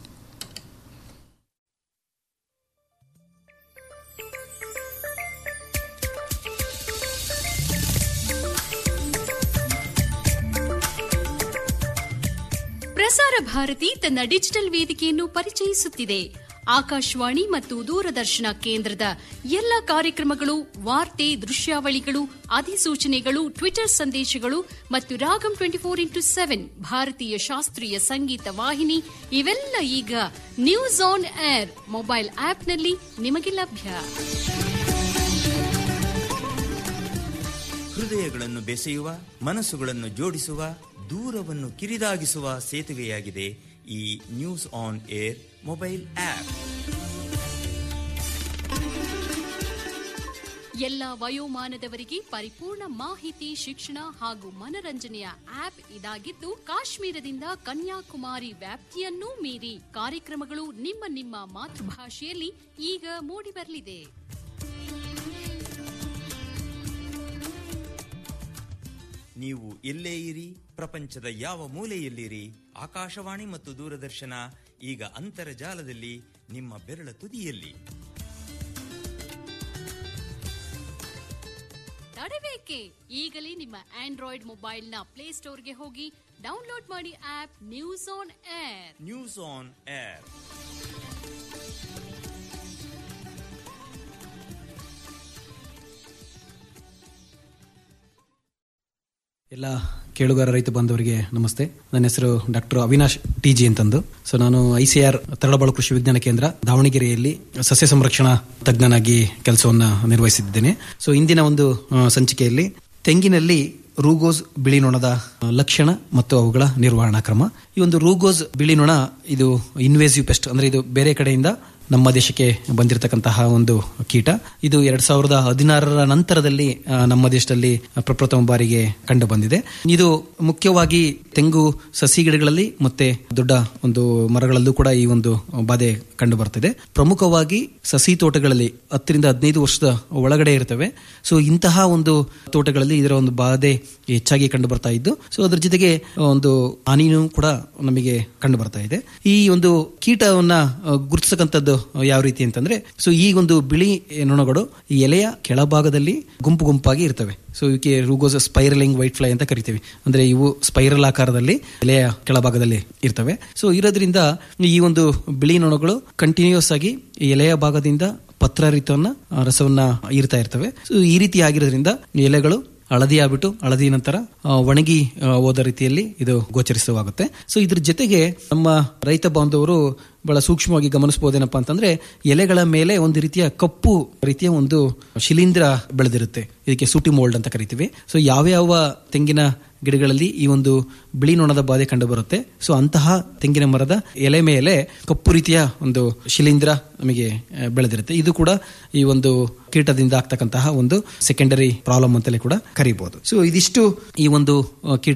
ಪ್ರಸಾರ ಭಾರತಿ ತನ್ನ ಡಿಜಿಟಲ್ ವೇದಿಕೆಯನ್ನು ಪರಿಚಯಿಸುತ್ತಿದೆ ಆಕಾಶವಾಣಿ ಮತ್ತು ದೂರದರ್ಶನ ಕೇಂದ್ರದ ಎಲ್ಲ ಕಾರ್ಯಕ್ರಮಗಳು ವಾರ್ತೆ ದೃಶ್ಯಾವಳಿಗಳು ಅಧಿಸೂಚನೆಗಳು ಟ್ವಿಟರ್ ಸಂದೇಶಗಳು ಮತ್ತು Raagam twenty four into seven ಭಾರತೀಯ ಶಾಸ್ತ್ರೀಯ ಸಂಗೀತ ವಾಹಿನಿ ಇವೆಲ್ಲ ಈಗ ನ್ಯೂಸ್ ಆನ್ ಏರ್ ಮೊಬೈಲ್ ಆಪ್ನಲ್ಲಿ ನಿಮಗೆ ಲಭ್ಯ ಹೃದಯಗಳನ್ನು ಬೆಸೆಯುವ ಮನಸ್ಸುಗಳನ್ನು ಜೋಡಿಸುವ ದೂರವನ್ನು ಕಿರಿದಾಗಿಸುವ ಸೇತುವೆಯಾಗಿದೆ ಈ news on air mobile app ಎಲ್ಲ ವಯೋಮಾನದವರಿಗೆ ಪರಿಪೂರ್ಣ ಮಾಹಿತಿ ಶಿಕ್ಷಣ ಹಾಗೂ ಮನರಂಜನೆಯ ಆಪ್ ಇದಾಗಿದ್ದು ಕಾಶ್ಮೀರದಿಂದ ಕನ್ಯಾಕುಮಾರಿ ವ್ಯಾಪ್ತಿಯನ್ನೂ ಮೀರಿ ಕಾರ್ಯಕ್ರಮಗಳು ನಿಮ್ಮ ನಿಮ್ಮ ಮಾತೃಭಾಷೆಯಲ್ಲಿ ಈಗ ಮೂಡಿಬರಲಿದೆ ನೀವು ಎಲ್ಲೇ ಇರಿ ಪ್ರಪಂಚದ ಯಾವ ಮೂಲೆಯಲ್ಲಿರಿ ಆಕಾಶವಾಣಿ ಮತ್ತು ದೂರದರ್ಶನ ಈಗ ಅಂತರ್ಜಾಲದಲ್ಲಿ ನಿಮ್ಮ ಬೆರಳ ತುದಿಯಲ್ಲಿ ತಡಬೇಕೆ ಈಗಲೇ ನಿಮ್ಮ ಆಂಡ್ರಾಯ್ಡ್ ಮೊಬೈಲ್ನ ಪ್ಲೇಸ್ಟೋರ್ಗೆ ಹೋಗಿ ಡೌನ್ಲೋಡ್ ಮಾಡಿ app news on air news on air ಎಲ್ಲ ಕೇಳುಗಾರ ರೈತ ಬಾಂಧವರಿಗೆ ನಮಸ್ತೆ ನನ್ನ ಹೆಸರು ಡಾಕ್ಟರ್ ಅವಿನಾಶ್ ಟಿ ಜಿ ಅಂತಂದು ಸೊ ನಾನು ಐಸಿಆರ್ ತರಳಬಾಳು ಕೃಷಿ ವಿಜ್ಞಾನ ಕೇಂದ್ರ ದಾವಣಗೆರೆಯಲ್ಲಿ ಸಸ್ಯ ಸಂರಕ್ಷಣಾ ತಜ್ಞನಾಗಿ ಕೆಲಸವನ್ನ ನಿರ್ವಹಿಸಿದ್ದೇನೆ ಸೊ ಇಂದಿನ ಒಂದು ಆ, ಸಂಚಿಕೆಯಲ್ಲಿ ತೆಂಗಿನಲ್ಲಿ ರೂಗೋಸ್ ಬಿಳಿ ನೊಣದ ಲಕ್ಷಣ ಮತ್ತು ಅವುಗಳ ನಿರ್ವಹಣಾ ಕ್ರಮ ಈ ಒಂದು ರೂಗೋಸ್ ಬಿಳಿ ನೊಣ ಇದು ಇನ್ವೇಸಿವ್ ಪೆಸ್ಟ್ ಅಂದ್ರೆ ಇದು ಬೇರೆ ಕಡೆಯಿಂದ ನಮ್ಮ ದೇಶಕ್ಕೆ ಬಂದಿರತಕ್ಕಂತಹ ಒಂದು ಕೀಟ ಇದು ಎರಡ್ ಸಾವಿರದ ಹದಿನಾರರ ನಂತರದಲ್ಲಿ ಆ, ನಮ್ಮ ದೇಶದಲ್ಲಿ ಪ್ರಪ್ರಥಮ ಬಾರಿಗೆ ಕಂಡು ಬಂದಿದೆ ಇದು ಮುಖ್ಯವಾಗಿ ತೆಂಗು ಸಸಿ ಗಿಡಗಳಲ್ಲಿ ಮತ್ತೆ ದೊಡ್ಡ ಒಂದು ಮರಗಳಲ್ಲೂ ಕೂಡ ಈ ಒಂದು ಬಾಧೆ ಕಂಡು ಬರ್ತಿದೆ ಪ್ರಮುಖವಾಗಿ ಸಸಿ ತೋಟಗಳಲ್ಲಿ ಹತ್ತರಿಂದ ಹದಿನೈದು ವರ್ಷದ ಒಳಗಡೆ ಇರ್ತವೆ ಸೊ ಇಂತಹ ಒಂದು ತೋಟಗಳಲ್ಲಿ ಇದರ ಒಂದು ಬಾಧೆ ಹೆಚ್ಚಾಗಿ ಕಂಡು ಬರ್ತಾ ಇದ್ದು ಸೊ ಅದ್ರ ಜೊತೆಗೆ ಒಂದು ಹಾನಿನೂ ಕೂಡ ನಮಗೆ ಕಂಡು ಬರ್ತಾ ಇದೆ ಈ ಒಂದು ಕೀಟವನ್ನ ಆ, ಗುರುತಿಸತಕ್ಕಂಥದ್ದು ಯಾವ ರೀತಿ ಅಂತಂದ್ರೆ ಸೊ ಈ ಒಂದು ಬಿಳಿ ನೊಣಗಳು ಈ ಎಲೆಯ ಕೆಳಭಾಗದಲ್ಲಿ ಗುಂಪು ಗುಂಪಾಗಿ ಇರ್ತವೆ ಸೊ ಇವಕ್ಕೆ ರೂಗೋಸ್ ಸ್ಪೈರಲಿಂಗ್ ವೈಟ್ ಫ್ಲೈ ಅಂತ ಕರಿತೀವಿ ಅಂದ್ರೆ ಇವು ಸ್ಪೈರಲ್ ಆಕಾರದಲ್ಲಿ ಎಲೆಯ ಕೆಳಭಾಗದಲ್ಲಿ ಇರ್ತವೆ ಸೊ ಇರೋದ್ರಿಂದ ಈ ಒಂದು ಬಿಳಿ ನೊಣಗಳು ಕಂಟಿನ್ಯೂಸ್ ಆಗಿ ಈ ಎಲೆಯ ಭಾಗದಿಂದ ಪತ್ರರಿತವನ್ನ ಆ, ರಸವನ್ನ ಹೀರ್ತಾ ಇರ್ತವೆ ಸೊ ಈ ರೀತಿ ಆಗಿರೋದ್ರಿಂದ ಎಲೆಗಳು ಹಳದಿ ಆಗ್ಬಿಟ್ಟು ಹಳದಿ ನಂತರ ಆ, ಒಣಗಿ ಆ, ಹೋದ ರೀತಿಯಲ್ಲಿ ಇದು ಗೋಚರಿಸವಾಗುತ್ತೆ ಸೊ ಇದ್ರ ಜೊತೆಗೆ ನಮ್ಮ ರೈತ ಬಾಂಧವರು ಬಹಳ ಸೂಕ್ಷ್ಮವಾಗಿ ಗಮನಿಸಬಹುದೇನಪ್ಪಾ ಅಂತಂದ್ರೆ ಎಲೆಗಳ ಮೇಲೆ ಒಂದು ರೀತಿಯ ಕಪ್ಪು ರೀತಿಯ ಒಂದು ಶಿಲೀಂಧ್ರ ಬೆಳೆದಿರುತ್ತೆ ಇದಕ್ಕೆ ಸೂಟಿ ಮೋಲ್ಡ್ ಅಂತ ಕರಿತೀವಿ ಸೊ ಯಾವ್ಯಾವ ತೆಂಗಿನ ಗಿಡಗಳಲ್ಲಿ ಈ ಒಂದು ಬಿಳಿ ನೊಣದ ಬಾಧೆ ಕಂಡು ಬರುತ್ತೆ ಸೊ ಅಂತಹ ತೆಂಗಿನ ಮರದ ಎಲೆ ಮೇಲೆ ಕಪ್ಪು ರೀತಿಯ ಒಂದು ಶಿಲೀಂಧ್ರ ನಮಗೆ ಆ, ಬೆಳೆದಿರುತ್ತೆ ಇದು ಕೂಡ ಈ ಒಂದು ಕೀಟದಿಂದ ಆಗ್ತಕ್ಕಂತಹ ಒಂದು ಸೆಕೆಂಡರಿ ಪ್ರಾಬ್ಲಮ್ ಅಂತಲೇ ಕೂಡ ಕರೀಬಹುದು ಸೊ ಇದಿಷ್ಟು ಈ ಒಂದು ಆ, ಕೀಟ